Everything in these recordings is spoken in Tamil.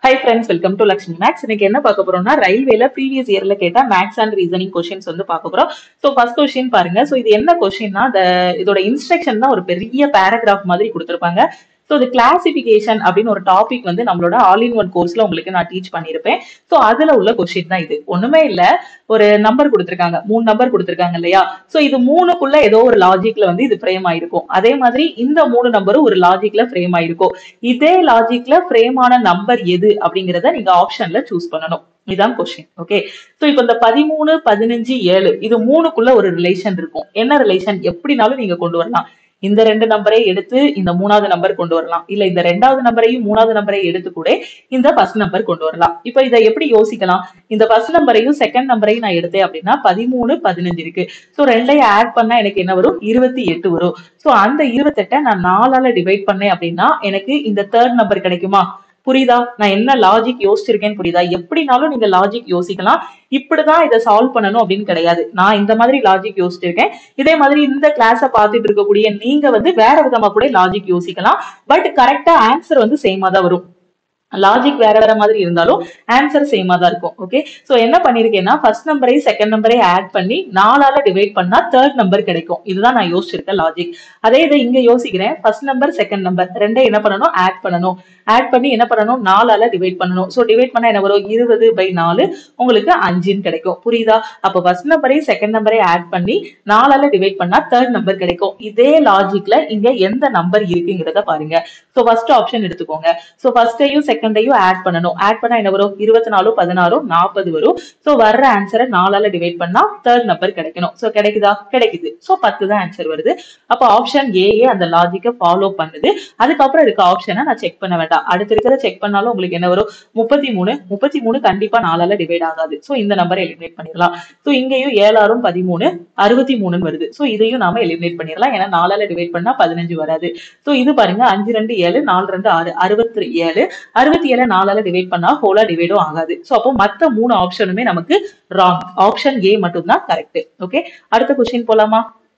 high friends welcome to Lakshmi maths இன்னைக்கு என்ன பார்க்க போறோம்னா ரயில்வேல ப்ரீவியஸ் இயர்ல கேட்ட மேக்ஸ் அண்ட் ரீசனிங் கொஸ்டின்ஸ் வந்து பார்க்க போறோம் ஸோ ஃபர்ஸ்ட் கொஸ்டின் பாருங்க ஸோ இது என்ன கொஸ்டின்னா இதோட இன்ஸ்ட்ரக்ஷன் தான் ஒரு பெரிய பேராகிராஃப் மாதிரி கொடுத்துருப்பாங்க ஸோ இது கிளாசிபிகேஷன் அப்படின்னு ஒரு டாபிக் வந்து நம்மளோட ஆல் இன் ஒன் கோர்ஸ்ல உங்களுக்கு நான் டீச் பண்ணியிருப்பேன் ஸோ அதுல உள்ள கொஸ்டின் தான் இது ஒண்ணுமே இல்ல ஒரு நம்பர் கொடுத்துருக்காங்க மூணு நம்பர் கொடுத்துருக்காங்க இல்லையா ஸோ இது மூணுக்குள்ள ஏதோ ஒரு லாஜிக்ல வந்து இது ஃப்ரேம் ஆயிருக்கும் அதே மாதிரி இந்த மூணு நம்பரும் ஒரு லாஜிக்ல ஃப்ரேம் ஆயிருக்கும் இதே லாஜிக்ல ஃப்ரேம் ஆன நம்பர் எது அப்படிங்கறத நீங்க ஆப்ஷன்ல சூஸ் பண்ணணும் இதுதான் கொஸ்டின் ஓகே சோ இப்போ இந்த பதிமூணு பதினஞ்சு ஏழு இது மூணுக்குள்ள ஒரு ரிலேஷன் இருக்கும் என்ன ரிலேஷன் எப்படினாலும் நீங்க கொண்டு வரலாம் இந்த ரெண்டு நம்பரை எடுத்து இந்த மூணாவது நம்பர் கொண்டு வரலாம் இல்ல இந்த ரெண்டாவது நம்பரையும் மூணாவது நம்பரையும் எடுத்து கூட இந்த ஃபர்ஸ்ட் நம்பர் கொண்டு வரலாம் இப்போ இதை எப்படி யோசிக்கலாம் இந்த ஃபர்ஸ்ட் நம்பரையும் செகண்ட் நம்பரையும் நான் எடுத்தேன் அப்படின்னா பதிமூணு பதினஞ்சு இருக்கு ஸோ ரெண்டையும் ஆட் பண்ணா எனக்கு என்ன வரும் இருபத்தி எட்டு வரும் ஸோ அந்த இருபத்தெட்டை நான் நாலால டிவைட் பண்ணேன் அப்படின்னா எனக்கு இந்த தேர்ட் நம்பர் கிடைக்குமா புரியுதா நான் என்ன லாஜிக் யோசிச்சிருக்கேன்னு புரியுதா எப்படினாலும் நீங்க லாஜிக் யோசிக்கலாம் இப்படிதான் இதை சால்வ் பண்ணணும் அப்படின்னு கிடையாது நான் இந்த மாதிரி லாஜிக் யோசிச்சிருக்கேன் இதே மாதிரி இந்த கிளாஸ பார்த்துட்டு இருக்கக்கூடிய நீங்க வந்து வேற விதமா கூட லாஜிக் யோசிக்கலாம் பட் கரெக்டா ஆன்சர் வந்து சேமா தான் வரும் லாஜிக் வேற வேற மாதிரி இருந்தாலும் ஆன்சர் சேமா தான் இருக்கும் ஓகே சோ என்ன பண்ணிருக்கேன்னா ஃபர்ஸ்ட் நம்பரை செகண்ட் நம்பரை ஆட் பண்ணி நாலால டிவைட் பண்ணா தேர்ட் நம்பர் கிடைக்கும் இதுதான் நான் யோசிச்சிருக்க லாஜிக் அதே இதை இங்க யோசிக்கிறேன் ஃபர்ஸ்ட் நம்பர் செகண்ட் நம்பர் ரெண்டே என்ன பண்ணணும் ஆட் பண்ணணும் ஆட் பண்ணி என்ன பண்ணணும் நாலால டிவைட் பண்ணணும் சோ டிவைட் பண்ணா என்ன வரும் இருபது பை நாலு உங்களுக்கு அஞ்சுன்னு கிடைக்கும் புரியுதா அப்ப ஃபர்ஸ்ட் நம்பரை செகண்ட் நம்பரை ஆட் பண்ணி நாலால டிவைட் பண்ணா தேர்ட் நம்பர் கிடைக்கும் இதே லாஜிக்ல இங்க எந்த நம்பர் இருக்குங்கிறத பாருங்க சோ ஃபர்ஸ்ட் ஆப்ஷன் எடுத்துக்கோங்க சோ ஃபர்ஸ்டையும் செகண்டையும் ஆட் பண்ணணும் ஆட் பண்ணா என்ன வரும் இருபத்தி நாலு பதினாறும் நாற்பது வரும் சோ வர்ற ஆன்சரை நாலால டிவைட் பண்ணா தேர்ட் நம்பர் கிடைக்கணும் சோ கிடைக்குதா கிடைக்குது சோ பத்து தான் ஆன்சர் வருது அப்ப ஆப்ஷன் ஏஏ அந்த லாஜிக்கை ஃபாலோ பண்ணுது அதுக்கப்புறம் இருக்க ஆப்ஷனை நான் செக் பண்ண வேண்டாம் அடுத்து இருக்கிறத செக் பண்ணாலும் உங்களுக்கு என்ன வரும் முப்பத்தி மூணு முப்பத்தி மூணு கண்டிப்பா நாலால டிவைட் ஆகாது சோ இந்த நம்பரை எலிமினேட் பண்ணிடலாம் சோ இங்கேயும் ஏழாறும் பதிமூணு அறுபத்தி மூணுன்னு வருது சோ இதையும் நாம எலிமினேட் பண்ணிடலாம் ஏன்னா நாலால டிவைட் பண்ணா பதினஞ்சு வராது சோ இது பாருங்க அஞ்சு ரெண்டு ஏழு நாலு ரெண்டு ஆறு அறுபத்தி ஏழு அறுபத்தி ஏழு நாலால டிவைட் பண்ணா ஹோலா டிவைடும் ஆகாது சோ அப்போ மத்த மூணு ஆப்ஷனுமே நமக்கு ராங் ஆப்ஷன் ஏ மட்டும் தான் கரெக்ட் ஓகே அடுத்த கொஸ்டின் போலாமா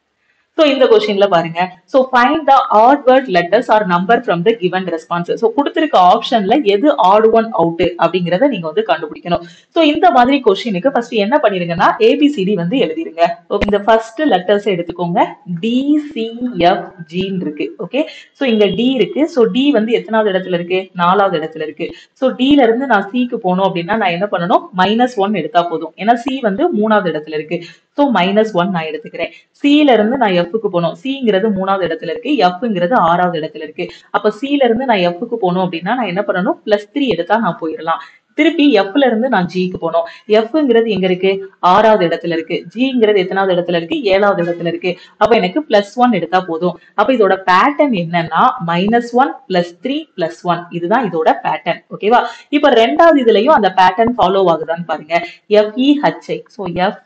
சோ இந்த கொஸ்டின்ல பாருங்க so find the odd word letters or number from the given response so கொடுத்திருக்க ஆப்ஷன்ல எது ஆட் ஒன் அவுட் அப்படிங்கறத நீங்க வந்து கண்டுபிடிக்கணும் சோ இந்த மாதிரி கொஸ்டினுக்கு ஃபர்ஸ்ட் என்ன பண்ணிருங்கன்னா ஏபிசிடி வந்து எழுதிருங்க Okay, இந்த ஃபர்ஸ்ட் லெட்டர்ஸ் எடுத்துக்கோங்க டி சி எஃப் ஜின்னு இருக்கு ஓகே சோ இங்க டி இருக்கு சோ டி வந்து எத்தனாவது இடத்துல இருக்கு நாலாவது இடத்துல இருக்கு சோ டில இருந்து நான் சிக்கு போகணும் அப்படின்னா நான் என்ன பண்ணணும் மைனஸ் ஒன் எடுத்தா போதும் ஏன்னா சி வந்து மூணாவது இடத்துல இருக்கு சோ மைனஸ் ஒன் நான் எடுத்துக்கிறேன் சில இருந்து நான் எஃப்க்கு போகணும் சிங்கிறது மூணாவது இடத்துல இருக்கு எஃப்ங்கிறது ஆறாவது இடத்துல இருக்கு அப்ப சில இருந்து நான் எஃப்க்கு போகணும் அப்படின்னா நான் என்ன பண்ணணும் பிளஸ் த்ரீ எடுத்தா நான் போயிடலாம் திருப்பி எஃப்ல இருந்து நான் ஜிக்கு போனோம் எஃப்ங்கிறது எங்க இருக்கு ஆறாவது இடத்துல இருக்கு ஜிங்கிறது எத்தனாவது இடத்துல இருக்கு ஏழாவது இடத்துல இருக்கு அப்ப எனக்கு பிளஸ் ஒன் எடுத்தா போதும் அப்ப இதோட பேட்டர்ன் என்னன்னா minus one plus three plus one இதுதான் இதோட பேட்டர்ன் ஓகேவா இப்ப ரெண்டாவது இதுலயும் அந்த பேட்டர்ன் ஃபாலோ ஆகுதான்னு பாருங்க எஃப்இஹெச்ஐ ஸோ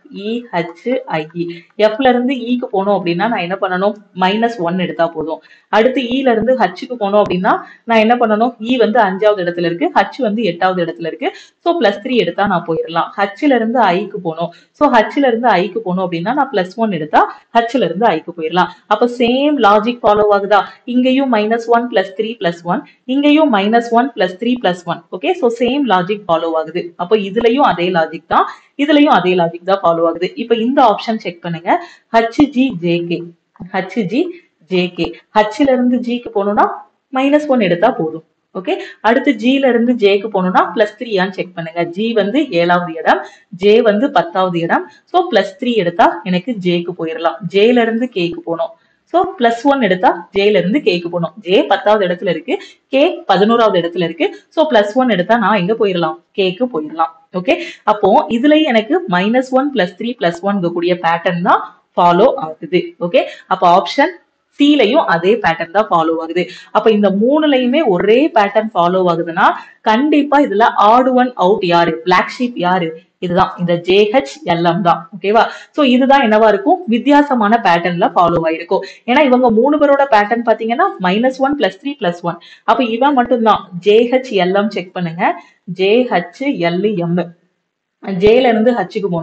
எஃப்இஹெச்ஐஇ எஃப்ல இருந்து இக்கு போனோம் அப்படின்னா நான் என்ன பண்ணணும் மைனஸ் ஒன் எடுத்தா போதும் அடுத்து இல இருந்து ஹச்சுக்கு போனோம் அப்படின்னா நான் என்ன பண்ணணும் இ வந்து அஞ்சாவது இடத்துல இருக்கு ஹச் வந்து எட்டாவது இடத்துல இருக்கு ஸோ பிளஸ் த்ரீ எடுத்தா நான் போயிடலாம் ஹச்ல இருந்து ஐக்கு போகணும் ஸோ ஹச்ல இருந்து ஐக்கு போகணும் அப்படின்னா நான் பிளஸ் ஒன் எடுத்தா ஹச்ல இருந்து ஐக்கு போயிடலாம் அப்ப சேம் லாஜிக் ஃபாலோ ஆகுதா இங்கேயும் minus one plus three plus one இங்கேயும் minus one plus three plus one okay so same logic follow ஆகுது அப்போ இதுலயும் அதே லாஜிக் தான் இதுலயும் அதே லாஜிக் தான் ஃபாலோ ஆகுது இப்போ இந்த ஆப்ஷன் செக் பண்ணுங்க ஹச்ஜி ஜேகே ஹச்ஜி ஜேகே ஹச்ல இருந்து ஜிக்கு போகணும்னா மைனஸ் ஒன் எடுத்தா போதும் ஓகே அடுத்து ஜில இருந்து ஜேக்கு போகணும்னா பிளஸ் த்ரீயான்னு செக் பண்ணுங்க ஜி வந்து ஏழாவது இடம் ஜே வந்து பத்தாவது இடம் ஸோ பிளஸ் த்ரீ எடுத்தா எனக்கு ஜேக்கு போயிடலாம் ஜேல இருந்து கேக்கு போகணும் ஸோ பிளஸ் ஒன் எடுத்தா ஜேல இருந்து கேக்கு போகணும் ஜே பத்தாவது இடத்துல இருக்கு கே பதினோராவது இடத்துல இருக்கு ஸோ பிளஸ் ஒன் எடுத்தா நான் எங்க போயிடலாம் கேக்கு போயிடலாம் ஓகே அப்போ இதுலயும் எனக்கு minus one plus three plus one கூடிய பேட்டர்ன் தான் ஃபாலோ ஆகுது ஓகே அப்போ ஆப்ஷன் சிலையும் அதே பேட்டர்ன் தான் ஃபாலோ ஆகுது அப்ப இந்த மூணுலயுமே ஒரே பேட்டர்ன் ஃபாலோ ஆகுதுன்னா கண்டிப்பா இதுல ஆடு ஒன் அவுட் யாரு பிளாக் ஷீப் யாரு இதுதான் இந்த ஜேஹெச் எல்எம் தான் ஓகேவா சோ இதுதான் என்னவா இருக்கும் வித்தியாசமான பேட்டர்ன்ல ஃபாலோ ஆயிருக்கும் ஏன்னா இவங்க மூணு பேரோட பேட்டர்ன் பாத்தீங்கன்னா minus one plus three plus one அப்ப இவன் மட்டும்தான் ஜேஹெச் எல்எம் செக் பண்ணுங்க ஜேஹெச் எல் எம் ஜேல இருந்து ஹச்சுக்கு போகணும்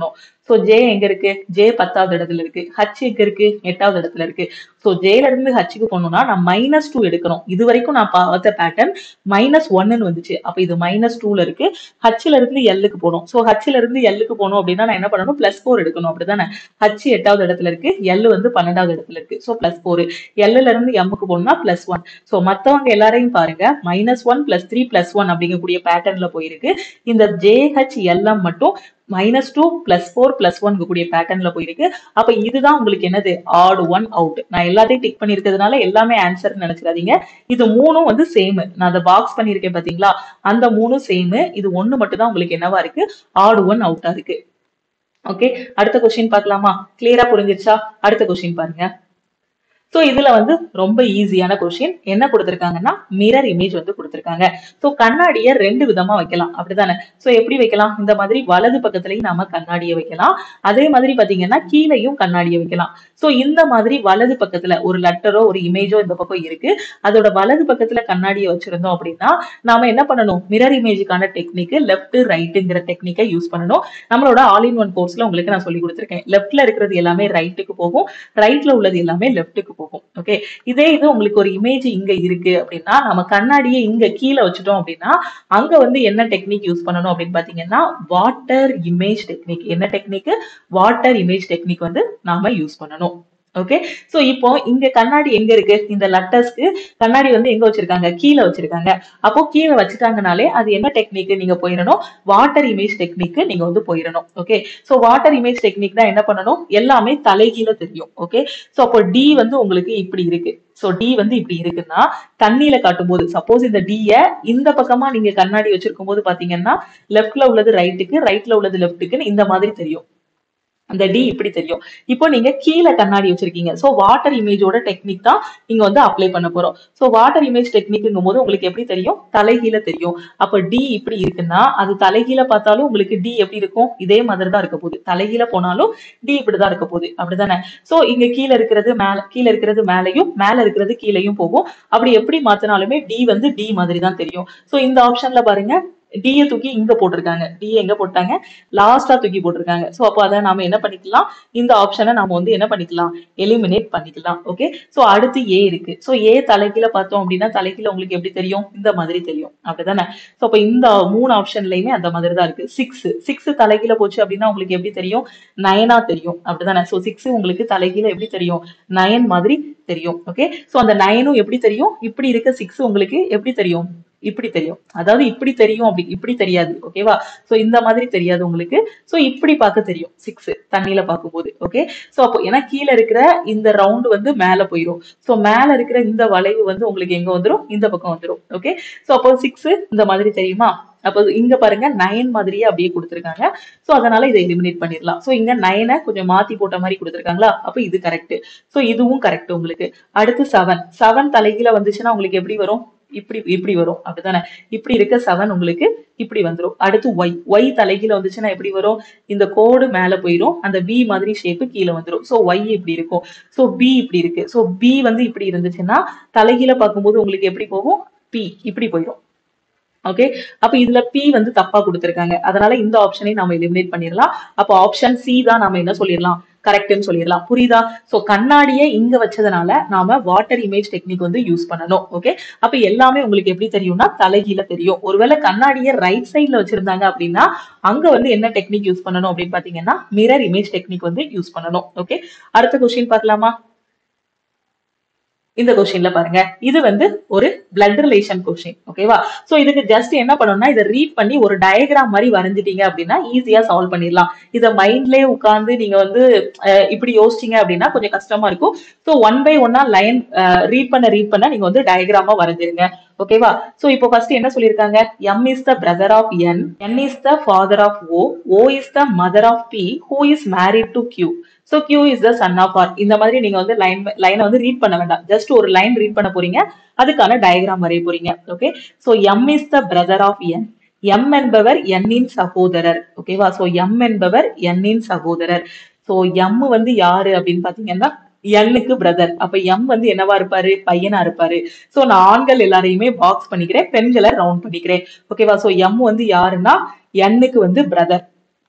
சோ ஜே எங்க இருக்கு ஜே பத்தாவது இடத்துல இருக்கு ஹச் எங்க இருக்கு எட்டாவது இடத்துல இருக்கு சோ ஜேல இருந்து ஹச்சுக்கு போகணும்னா நான் மைனஸ் டூ எடுக்கணும் இது வரைக்கும் நான் பார்த்த பேட்டர்ன் மைனஸ் ஒன்னு வந்துச்சு அப்ப இது மைனஸ் டூல இருக்கு ஹச்ல இருந்து எல்லுக்கு போகணும் சோ ஹச்ல இருந்து எல்லுக்கு போகணும் அப்படின்னா நான் என்ன பண்ணணும் பிளஸ் ஃபோர் எடுக்கணும் அப்படிதானே ஹச் எட்டாவது இடத்துல இருக்கு எல் வந்து பன்னெண்டாவது இடத்துல இருக்கு சோ பிளஸ் ஃபோர் எல்லுல இருந்து எம்முக்கு போகணும்னா பிளஸ் ஒன் சோ மத்தவங்க எல்லாரையும் பாருங்க minus one plus three plus one அப்படிங்கக்கூடிய பேட்டர்ன்ல போயிருக்கு இந்த ஜேஹெச் எல்எம் மட்டும் minus two plus four plus one கூடிய பேட்டர்ன்ல போயிருக்கு அப்ப இதுதான் உங்களுக்கு என்னது ஆட் ஒன் அவுட் நான் எல்லாத்தையும் டிக் பண்ணிருக்கிறதுனால எல்லாமே ஆன்சர் நினைச்சிடாதீங்க இது மூணும் வந்து சேம் நான் அதை பாக்ஸ் பண்ணிருக்கேன் பாத்தீங்களா அந்த மூணும் சேம் இது ஒண்ணு மட்டும் தான் உங்களுக்கு என்னவா இருக்கு ஆட் ஒன் அவுட்டா இருக்கு ஓகே அடுத்த கொஸ்டின் பார்க்கலாமா கிளியரா புரிஞ்சிருச்சா அடுத்த கொஸ்டின் பாருங்க சோ இதுல வந்து ரொம்ப ஈஸியான கொஸ்டின் என்ன கொடுத்திருக்காங்கன்னா மிரர் இமேஜ் வந்து கொடுத்திருக்காங்க சோ கண்ணாடியை ரெண்டு விதமா வைக்கலாம் அப்படிதானே சோ எப்படி வைக்கலாம் இந்த மாதிரி வலது பக்கத்துலயும் நாம கண்ணாடியை வைக்கலாம் அதே மாதிரி பாத்தீங்கன்னா கீழையும் கண்ணாடியை வைக்கலாம் சோ இந்த மாதிரி வலது பக்கத்துல ஒரு லெட்டரோ ஒரு இமேஜோ இந்த பக்கம் இருக்கு அதோட வலது பக்கத்துல கண்ணாடியை வச்சிருந்தோம் அப்படின்னா நாம என்ன பண்ணணும் மிரர் இமேஜுக்கான டெக்னிக் லெஃப்ட் ரைட்டுங்கிற டெக்னிக்கை யூஸ் பண்ணணும் நம்மளோட ஆல் இன் ஒன் கோர்ஸ்ல உங்களுக்கு நான் சொல்லி கொடுத்துருக்கேன் லெஃப்ட்ல இருக்கிறது எல்லாமே ரைட்டுக்கு போகும் ரைட்ல உள்ளது எல்லாமே லெஃப்ட்டுக்கு போகும் ஓகே இதே இது உங்களுக்கு ஒரு இமேஜ் இங்க இருக்கு அப்படின்னா நம்ம கண்ணாடியை இங்க கீழே வச்சுட்டோம் அப்படின்னா அங்க வந்து என்ன டெக்னிக் யூஸ் பண்ணணும் அப்படின்னு பாத்தீங்கன்னா வாட்டர் இமேஜ் டெக்னிக் என்ன டெக்னிக் வாட்டர் இமேஜ் டெக்னிக் வந்து நாம யூஸ் பண்ணணும் ஓகே சோ இப்போ இங்க கண்ணாடி எங்க இருக்கு இந்த லெட்டர்ஸ்க்கு கண்ணாடி வந்து எங்க வச்சிருக்காங்க கீழே வச்சிருக்காங்க அப்போ கீழே வச்சுட்டாங்கனாலே அது என்ன டெக்னிக் நீங்க போயிடணும் வாட்டர் இமேஜ் டெக்னிக் நீங்க வந்து போயிடணும் okay so water image technique தான் என்ன பண்ணணும் எல்லாமே தலைகீழ தெரியும் ஓகே சோ அப்போ டி வந்து உங்களுக்கு இப்படி இருக்கு சோ டி வந்து இப்படி இருக்குன்னா தண்ணியில காட்டும் போது சப்போஸ் இந்த டிய இந்த பக்கமா நீங்க கண்ணாடி வச்சிருக்கும் போது பாத்தீங்கன்னா லெஃப்ட்ல உள்ளது ரைட்டுக்கு ரைட்ல உள்ளது லெஃப்ட்டுக்குன்னு இந்த மாதிரி தெரியும் அந்த டி இப்படி தெரியும் இப்போ நீங்க கீழே கண்ணாடி வச்சிருக்கீங்க சோ வாட்டர் இமேஜோட டெக்னிக் தான் நீங்க வந்து அப்ளை பண்ண போறோம் சோ வாட்டர் இமேஜ் டெக்னிக்ங்கும் போது உங்களுக்கு எப்படி தெரியும் தலைகீழ தெரியும் அப்ப டி இப்படி இருக்குன்னா அது தலைகீழ பார்த்தாலும் உங்களுக்கு டி எப்படி இருக்கும் இதே மாதிரி தான் இருக்க போகுது தலைகீழ போனாலும் டி இப்படிதான் இருக்க போகுது அப்படிதானே சோ இங்க கீழே இருக்கிறது மேல கீழே இருக்கிறது மேலையும் மேல இருக்கிறது கீழேயும் போகும் அப்படி எப்படி மாத்தினாலுமே டி வந்து டி மாதிரி தான் தெரியும் சோ இந்த ஆப்ஷன்ல பாருங்க டியை தூக்கி இங்க போட்டிருக்காங்க டி எங்க போட்டாங்க லாஸ்டா தூக்கி போட்டிருக்காங்க சோ அப்போ அதை நாம என்ன பண்ணிக்கலாம் இந்த ஆப்ஷனை நாம வந்து என்ன பண்ணிக்கலாம் எலிமினேட் பண்ணிக்கலாம் ஓகே சோ அடுத்து ஏ இருக்கு சோ ஏ தலைகீழ பார்த்தோம் அப்படின்னா தலைகீழ உங்களுக்கு எப்படி தெரியும் இந்த மாதிரி தெரியும் அப்படிதானே சோ அப்ப இந்த மூணு ஆப்ஷன்லயுமே அந்த மாதிரி தான் இருக்கு சிக்ஸ் சிக்ஸ் தலைகீழ போச்சு அப்படின்னா உங்களுக்கு எப்படி தெரியும் நயனா தெரியும் அப்படிதானே சோ சிக்ஸ் உங்களுக்கு தலைகீழ எப்படி தெரியும் நயன் மாதிரி தெரியும் ஓகே சோ அந்த நயனும் எப்படி தெரியும் இப்படி இருக்க சிக்ஸ் உங்களுக்கு எப்படி தெரியும் இப்படி தெரியும் அதாவது இப்படி தெரியும் அப்படி இப்படி தெரியாது ஓகேவா சோ இந்த மாதிரி தெரியாது உங்களுக்கு சோ இப்படி பார்க்க தெரியும் சிக்ஸ் தண்ணியில பார்க்கும்போது ஓகே சோ அப்போ ஏன்னா கீழே இருக்கிற இந்த ரவுண்ட் வந்து மேல போயிடும் சோ மேல இருக்கிற இந்த வளைவு வந்து உங்களுக்கு எங்க வந்துரும் இந்த பக்கம் வந்துரும் ஓகே சோ அப்போ சிக்ஸ் இந்த மாதிரி தெரியுமா அப்போ இங்க பாருங்க நயன் மாதிரியே அப்படியே கொடுத்துருக்காங்க சோ அதனால இதை எலிமினேட் பண்ணிடலாம் சோ இங்க நயனை கொஞ்சம் மாத்தி போட்ட மாதிரி கொடுத்துருக்காங்களா அப்போ இது கரெக்ட் சோ இதுவும் கரெக்ட் உங்களுக்கு அடுத்து செவன் செவன் தலைகீழ வந்துச்சுன்னா உங்களுக்கு எப்படி வரும் இப்படி இப்படி வரும் அப்படிதானே இப்படி இருக்க செவன் உங்களுக்கு இப்படி வந்துரும் அடுத்து ஒய் ஒய் தலைகீழ வந்துச்சுன்னா எப்படி வரும் இந்த கோடு மேல போயிடும் அந்த பி மாதிரி ஷேப்பு கீழே வந்துரும் சோ ஒய் இப்படி இருக்கும் சோ பி இப்படி இருக்கு சோ பி வந்து இப்படி இருந்துச்சுன்னா தலைகீழ பார்க்கும்போது உங்களுக்கு எப்படி போகும் பி இப்படி போயிடும் ஓகே அப்ப இதுல பி வந்து தப்பா கொடுத்திருக்காங்க அதனால இந்த ஆப்ஷனையும் நாம எலிமினேட் பண்ணிடலாம் அப்ப ஆப்ஷன் சி தான் நாம என்ன சொல்லிடலாம் கரெக்ட்னு சொல்லிடலாம் புரியுதா சோ கண்ணாடியை இங்க வச்சதுனால நாம வாட்டர் இமேஜ் டெக்னிக் வந்து யூஸ் பண்ணணும் ஓகே அப்ப எல்லாமே உங்களுக்கு எப்படி தெரியும்னா தலைகீழ தெரியும் ஒருவேளை கண்ணாடியை ரைட் சைட்ல வச்சிருந்தாங்க அப்படின்னா அங்க வந்து என்ன டெக்னிக் யூஸ் பண்ணணும் அப்படின்னு பாத்தீங்கன்னா மிரர் இமேஜ் டெக்னிக் வந்து யூஸ் பண்ணணும் ஓகே அடுத்த கொஸ்டின் பார்க்கலாமா இந்த கொஸ்டின்ல பாருங்க இது வந்து ஒரு பிளட் ரிலேஷன் கொஸ்டின் ஓகேவா சோ இதுக்கு ஜஸ்ட் என்ன பண்ணணும்னா இதை ரீட் பண்ணி ஒரு டயக்ராம் மாதிரி வரைஞ்சிட்டீங்க அப்படின்னா ஈஸியா சால்வ் பண்ணிடலாம் இதை மைண்ட்லயே உட்கார்ந்து நீங்க வந்து அஹ், இப்படி யோசிச்சீங்க அப்படின்னா கொஞ்சம் கஷ்டமா இருக்கும் சோ ஒன் பை ஒன்னா லைன் ரீட் பண்ண ரீட் பண்ண நீங்க வந்து டயக்ராமா வரைஞ்சிருங்க ஓகேவா சோ இப்போ ஃபர்ஸ்ட் என்ன சொல்லிருக்காங்க M is the brother of N N is the father of O O is the mother of P who is married to Q so Q is the son of R இந்த மாதிரி நீங்க வந்து லைன் லைனை வந்து ரீட் பண்ண வேண்டாம் ஜஸ்ட் ஒரு லைன் ரீட் பண்ண போறீங்க அதுக்கான டயக்ராம் வரைய போறீங்க okay so M is the brother of N M என்பவர் எண்ணின் சகோதரர் ஓகேவா சோ எம் என்பவர் எண்ணின் சகோதரர் சோ எம் வந்து யாரு அப்படின்னு பாத்தீங்கன்னா எண்ணுக்கு பிரதர் அப்ப எம் வந்து என்னவா இருப்பாரு பையனா இருப்பாரு சோ நான் ஆண்கள் எல்லாரையுமே பாக்ஸ் பண்ணிக்கிறேன் பெண்களை ரவுண்ட் பண்ணிக்கிறேன் ஓகேவா சோ எம் வந்து யாருன்னா எண்ணுக்கு வந்து பிரதர்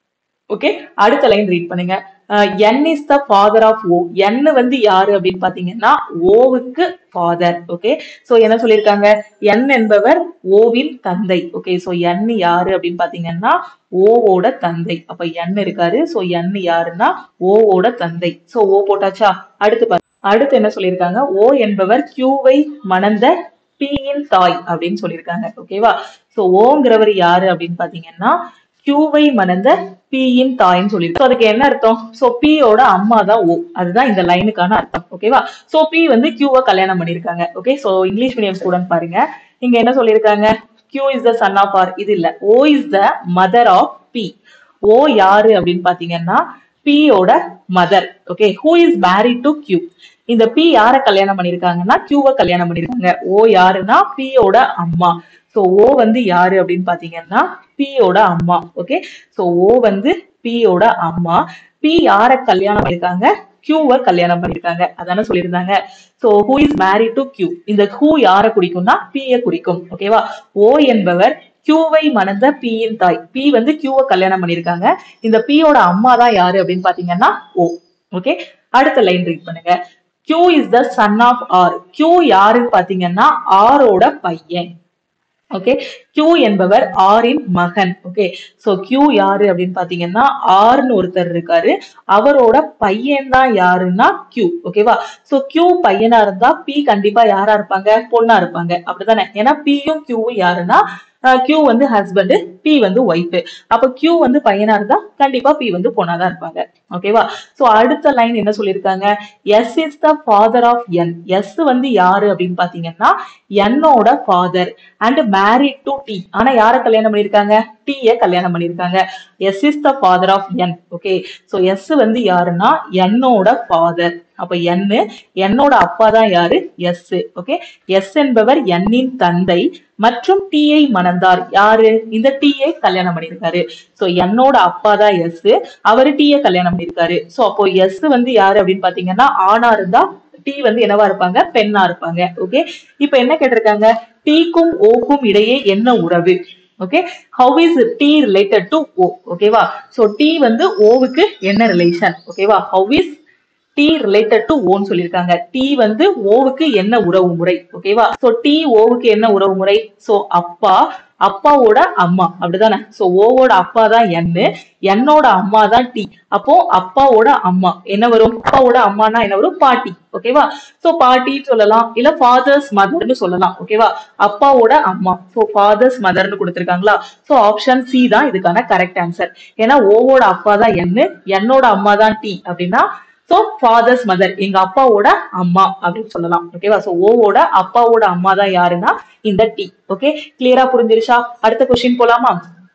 ஓகே அடுத்த லைன் ரீட் பண்ணுங்க N is the father of O N வந்து யாரு அப்படின்னு பாத்தீங்கன்னா ஓவுக்கு ஃபாதர் ஓகே சோ என்ன சொல்லியிருக்காங்க என் என்பவர் ஓவின் தந்தை ஓகே சோ என் யாரு அப்படின்னு பாத்தீங்கன்னா ஓவோட தந்தை அப்ப என் இருக்காரு சோ என் யாருன்னா ஓவோட தந்தை சோ ஓ போட்டாச்சா அடுத்து பாருங்க அடுத்து என்ன சொல்லியிருக்காங்க ஓ என்பவர் கியூவை மணந்த பீயின் தாய் அப்படின்னு சொல்லியிருக்காங்க ஓகேவா சோ ஓங்கிறவர் யாரு அப்படின்னு பாத்தீங்கன்னா கியூவை மணந்த பீயின் தாய்ன்னு சொல்லிட்டு அதுக்கு என்ன அர்த்தம் சோ பியோட அம்மா தான் ஓ அதுதான் இந்த லைனுக்கான அர்த்தம் ஓகேவா சோ பி வந்து கியூவை கல்யாணம் பண்ணிருக்காங்க okay so English medium student பாருங்க இங்க என்ன சொல்லியிருக்காங்க Q is the son of R இது இல்ல O is the mother of P O யாரு அப்படின்னு பாத்தீங்கன்னா பியோட mother okay who is married to Q இந்த பி யார கல்யாணம் பண்ணிருக்காங்கன்னா கியூவை கல்யாணம் பண்ணிருக்காங்க ஓ யாருன்னா பியோட அம்மா சோ ஓ வந்து யாரு அப்படின்னு பாத்தீங்கன்னா பியோட அம்மா ஓகே சோ ஓ வந்து பியோட அம்மா பி யார கல்யாணம் பண்ணிருக்காங்க கியூவை கல்யாணம் பண்ணிருக்காங்க அதானே சொல்லியிருந்தாங்க so who is married to Q இந்த ஹூ யார குறிக்கும்னா பிய குறிக்கும் ஓகேவா ஓ என்பவர் கியூவை மணந்த பியின் தாய் பி வந்து கியூவை கல்யாணம் பண்ணிருக்காங்க இந்த பியோட அம்மா தான் யாரு அப்படின்னு பாத்தீங்கன்னா ஓ ஓகே அடுத்த லைன் ரீட் பண்ணுங்க Q is the son of R Q யாருன்னு பாத்தீங்கன்னா ஆரோட பையன் ஓகே கியூ என்பவர் ஆரின் மகன் ஓகே சோ கியூ யாரு அப்படின்னு பாத்தீங்கன்னா ஆர்னு ஒருத்தர் இருக்காரு அவரோட பையன் தான் யாருன்னா கியூ ஓகேவா சோ கியூ பையனா இருந்தா பி கண்டிப்பா யாரா இருப்பாங்க பொண்ணா இருப்பாங்க அப்படிதானே ஏன்னா பியும் கியூவும் யாருன்னா கியூ வந்து ஹஸ்பண்ட் பி வந்து ஒய்ஃப் அப்ப கியூ வந்து பையனா இருந்தா கண்டிப்பா பி வந்து பொண்ணா தான் இருப்பாங்க ஓகேவா சோ அடுத்த லைன் என்ன சொல்லியிருக்காங்க S is the father of N S வந்து யாரு அப்படின்னு பாத்தீங்கன்னா என்னோட father and married to T ஆனா யார கல்யாணம் பண்ணிருக்காங்க டீய கல்யாணம் பண்ணிருக்காங்க S is the father of N okay so S வந்து யாருன்னா என்னோட ஃபாதர் அப்ப என்னு என்னோட அப்பா தான் யாரு எஸ் ஓகே எஸ் என்பவர் என்னின் தந்தை மற்றும் டீயை மணந்தார் யாரு இந்த டீயை கல்யாணம் பண்ணிருக்காரு சோ என்னோட அப்பா தான் எஸ் அவரு டீயை கல்யாணம் பண்ணிருக்காரு சோ அப்போ எஸ் வந்து யாரு அப்படின்னு பாத்தீங்கன்னா ஆணா இருந்தா டி வந்து என்னவா இருப்பாங்க பெண்ணா இருப்பாங்க ஓகே இப்ப என்ன கேட்டிருக்காங்க டீக்கும் ஓக்கும் இடையே என்ன உறவு okay how is T related to O ஓகேவா சோ டி வந்து ஓவுக்கு என்ன ரிலேஷன் ஓகேவா how is T related to ஓன்னு சொல்லியிருக்காங்க டி வந்து ஓவுக்கு என்ன உறவு முறை ஓகேவா சோ டி ஓவுக்கு என்ன உறவு முறை சோ அப்பா அப்பாவோட அம்மா அப்படிதானே சோ ஓவோட அப்பா தான் என்னு என்னோட அம்மா தான் டி அப்போ அப்பாவோட அம்மா என்ன வரும் அப்பாவோட அம்மானா என்ன வரும் பாட்டி ஓகேவா சோ பாட்டின்னு சொல்லலாம் இல்ல ஃபாதர்ஸ் மதர்னு சொல்லலாம் ஓகேவா அப்பாவோட அம்மா சோ ஃபாதர்ஸ் மதர்னு கொடுத்திருக்காங்களா சோ ஆப்ஷன் சி தான் இதுக்கான கரெக்ட் ஆன்சர் ஏன்னா ஓவோட அப்பா தான் என்னு என்னோட அம்மா தான் டி அப்படின்னா சோ ஃபாதர்ஸ் மதர் எங்க அப்பாவோட அம்மா அப்படின்னு சொல்லலாம் ஓகேவா சோ ஓவோட அப்பாவோட அம்மா தான் யாருன்னா இந்த டி ஓகே கிளியரா புரிஞ்சிருச்சா அடுத்த கொஸ்டின் போலாமா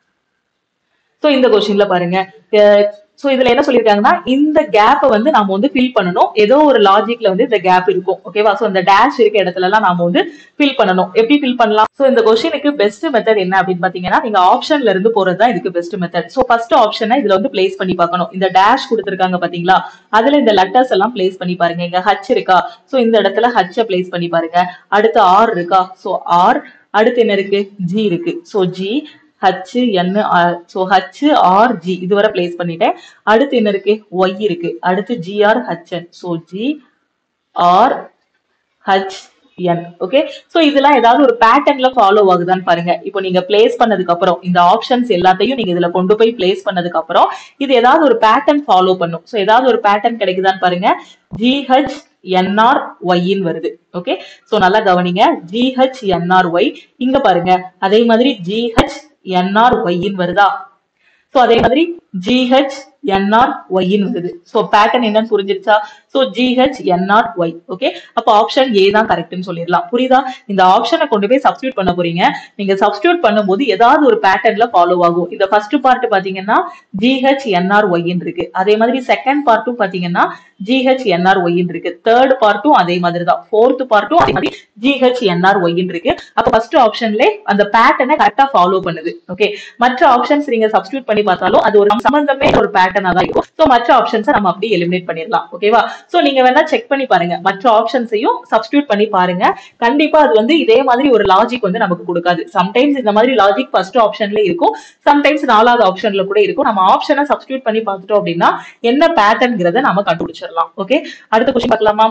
சோ இந்த கொஸ்டின்ல பாருங்க சோ இதுல என்ன சொல்லிருக்காங்கன்னா இந்த கேப்பை வந்து நாம வந்து ஃபில் பண்ணணும் ஏதோ ஒரு லாஜிக்ல வந்து இந்த கேப் இருக்கும் ஓகேவா சோ இந்த டேஷ் இருக்க இடத்துல எல்லாம் நாம வந்து ஃபில் பண்ணணும் எப்படி ஃபில் பண்ணலாம் சோ இந்த கொஸ்டினுக்கு பெஸ்ட் மெத்தட் என்ன அப்படின்னு பாத்தீங்கன்னா நீங்க ஆப்ஷன்ல இருந்து போறது தான் இதுக்கு பெஸ்ட் மெத்தட் சோ ஃபர்ஸ்ட் ஆப்ஷனை இதுல வந்து பிளேஸ் பண்ணி பார்க்கணும் இந்த டேஷ் கொடுத்திருக்காங்க பாத்தீங்களா அதுல இந்த லெட்டர்ஸ் எல்லாம் பிளேஸ் பண்ணி பாருங்க இங்க ஹச் இருக்கா சோ இந்த இடத்துல ஹச்ச பிளேஸ் பண்ணி பாருங்க அடுத்து ஆர் இருக்கா சோ ஆர் அடுத்து என்ன இருக்கு ஜி இருக்கு so G H N so H R G இதுவரை பிளேஸ் பண்ணிட்டேன் அடுத்து என்ன இருக்கு ஒய் இருக்கு அடுத்து GR HN so G R H N okay so இதெல்லாம் ஏதாவது ஒரு பேட்டர்ன்ல ஃபாலோ ஆகுதான்னு பாருங்க இப்போ நீங்க பிளேஸ் பண்ணதுக்கு அப்புறம் இந்த ஆப்ஷன்ஸ் எல்லாத்தையும் நீங்க இதுல கொண்டு போய் பிளேஸ் பண்ணதுக்கு அப்புறம் இது ஏதாவது ஒரு பேட்டர்ன் ஃபாலோ பண்ணும் சோ ஏதாவது ஒரு பேட்டர்ன் கிடைக்குதான்னு பாருங்க ஜிஹெச் என்ஆர் ஒய்ன்னு வருது ஓகே சோ நல்லா கவனிங்க ஜிஹெச் என்ஆர் ஒய் இங்க பாருங்க அதே மாதிரி ஜிஹெச் என்ஆர் ஒய்ன்னு வருதா சோ அதே மாதிரி ஜிஹெச் என்ஆர் ஒய்ன்னு வருது சோ பேட்டர்ன் என்னன்னு புரிஞ்சிருச்சா so GH NR Y okay அப்போ ஆப்ஷன் ஏ தான் கரெக்ட்னு சொல்லிடலாம் புரியுதா இந்த ஆப்ஷனை கொண்டு போய் சப்ஸ்டியூட் பண்ண போறீங்க நீங்க சப்ஸ்டியூட் பண்ணும்போது ஏதாவது ஒரு பேட்டர்ன்ல ஃபாலோ ஆகும் இந்த ஃபர்ஸ்ட் பார்ட் பாத்தீங்கன்னா ஜிஹெச் என்ஆர் ஒய்ன்னு இருக்கு அதே மாதிரி செகண்ட் பார்ட்டும் பாத்தீங்கன்னா ஜிஹெச் என்ஆர் ஒய்ன்னு இருக்கு தேர்ட் பார்ட்டும் அதே மாதிரி தான் ஃபோர்த் பார்ட்டும் அதே மாதிரி ஜிஹெச் என்ஆர் ஒய்ன்னு இருக்கு அப்ப ஃபர்ஸ்ட் ஆப்ஷன்ல அந்த பேட்டர்னை கரெக்டா ஃபாலோ பண்ணுது ஓகே மற்ற ஆப்ஷன்ஸ் நீங்க சப்ஸ்டியூட் பண்ணி பார்த்தாலும் அது ஒரு சம்பந்தமே ஒரு பேட்டர்ன் பேட்டர்னா தான் இருக்கும் ஸோ மற்ற ஆப்ஷன்ஸை நம்ம அப்படியே எலிமினேட் பண்ணிடலாம் ஓகேவா ஸோ நீங்க வேணா செக் பண்ணி பாருங்க மற்ற ஆப்ஷன்ஸையும் சப்ஸ்டியூட் பண்ணி பாருங்க கண்டிப்பா அது வந்து இதே மாதிரி ஒரு லாஜிக் வந்து நமக்கு கொடுக்காது சம்டைம்ஸ் இந்த மாதிரி லாஜிக் ஃபர்ஸ்ட் ஆப்ஷன்ல இருக்கும் சம்டைம்ஸ் நாலாவது ஆப்ஷன்ல கூட இருக்கும் நம்ம ஆப்ஷனை சப்ஸ்டியூட் பண்ணி பார்த்துட்டோம் அப்படின்னா என்ன பேட்டர்ன்ங்கிறத நம்ம கண்டுபிடிச்சிடலாம் ஓகே அடுத்த கொஸ்டின் பார்க்கலாமா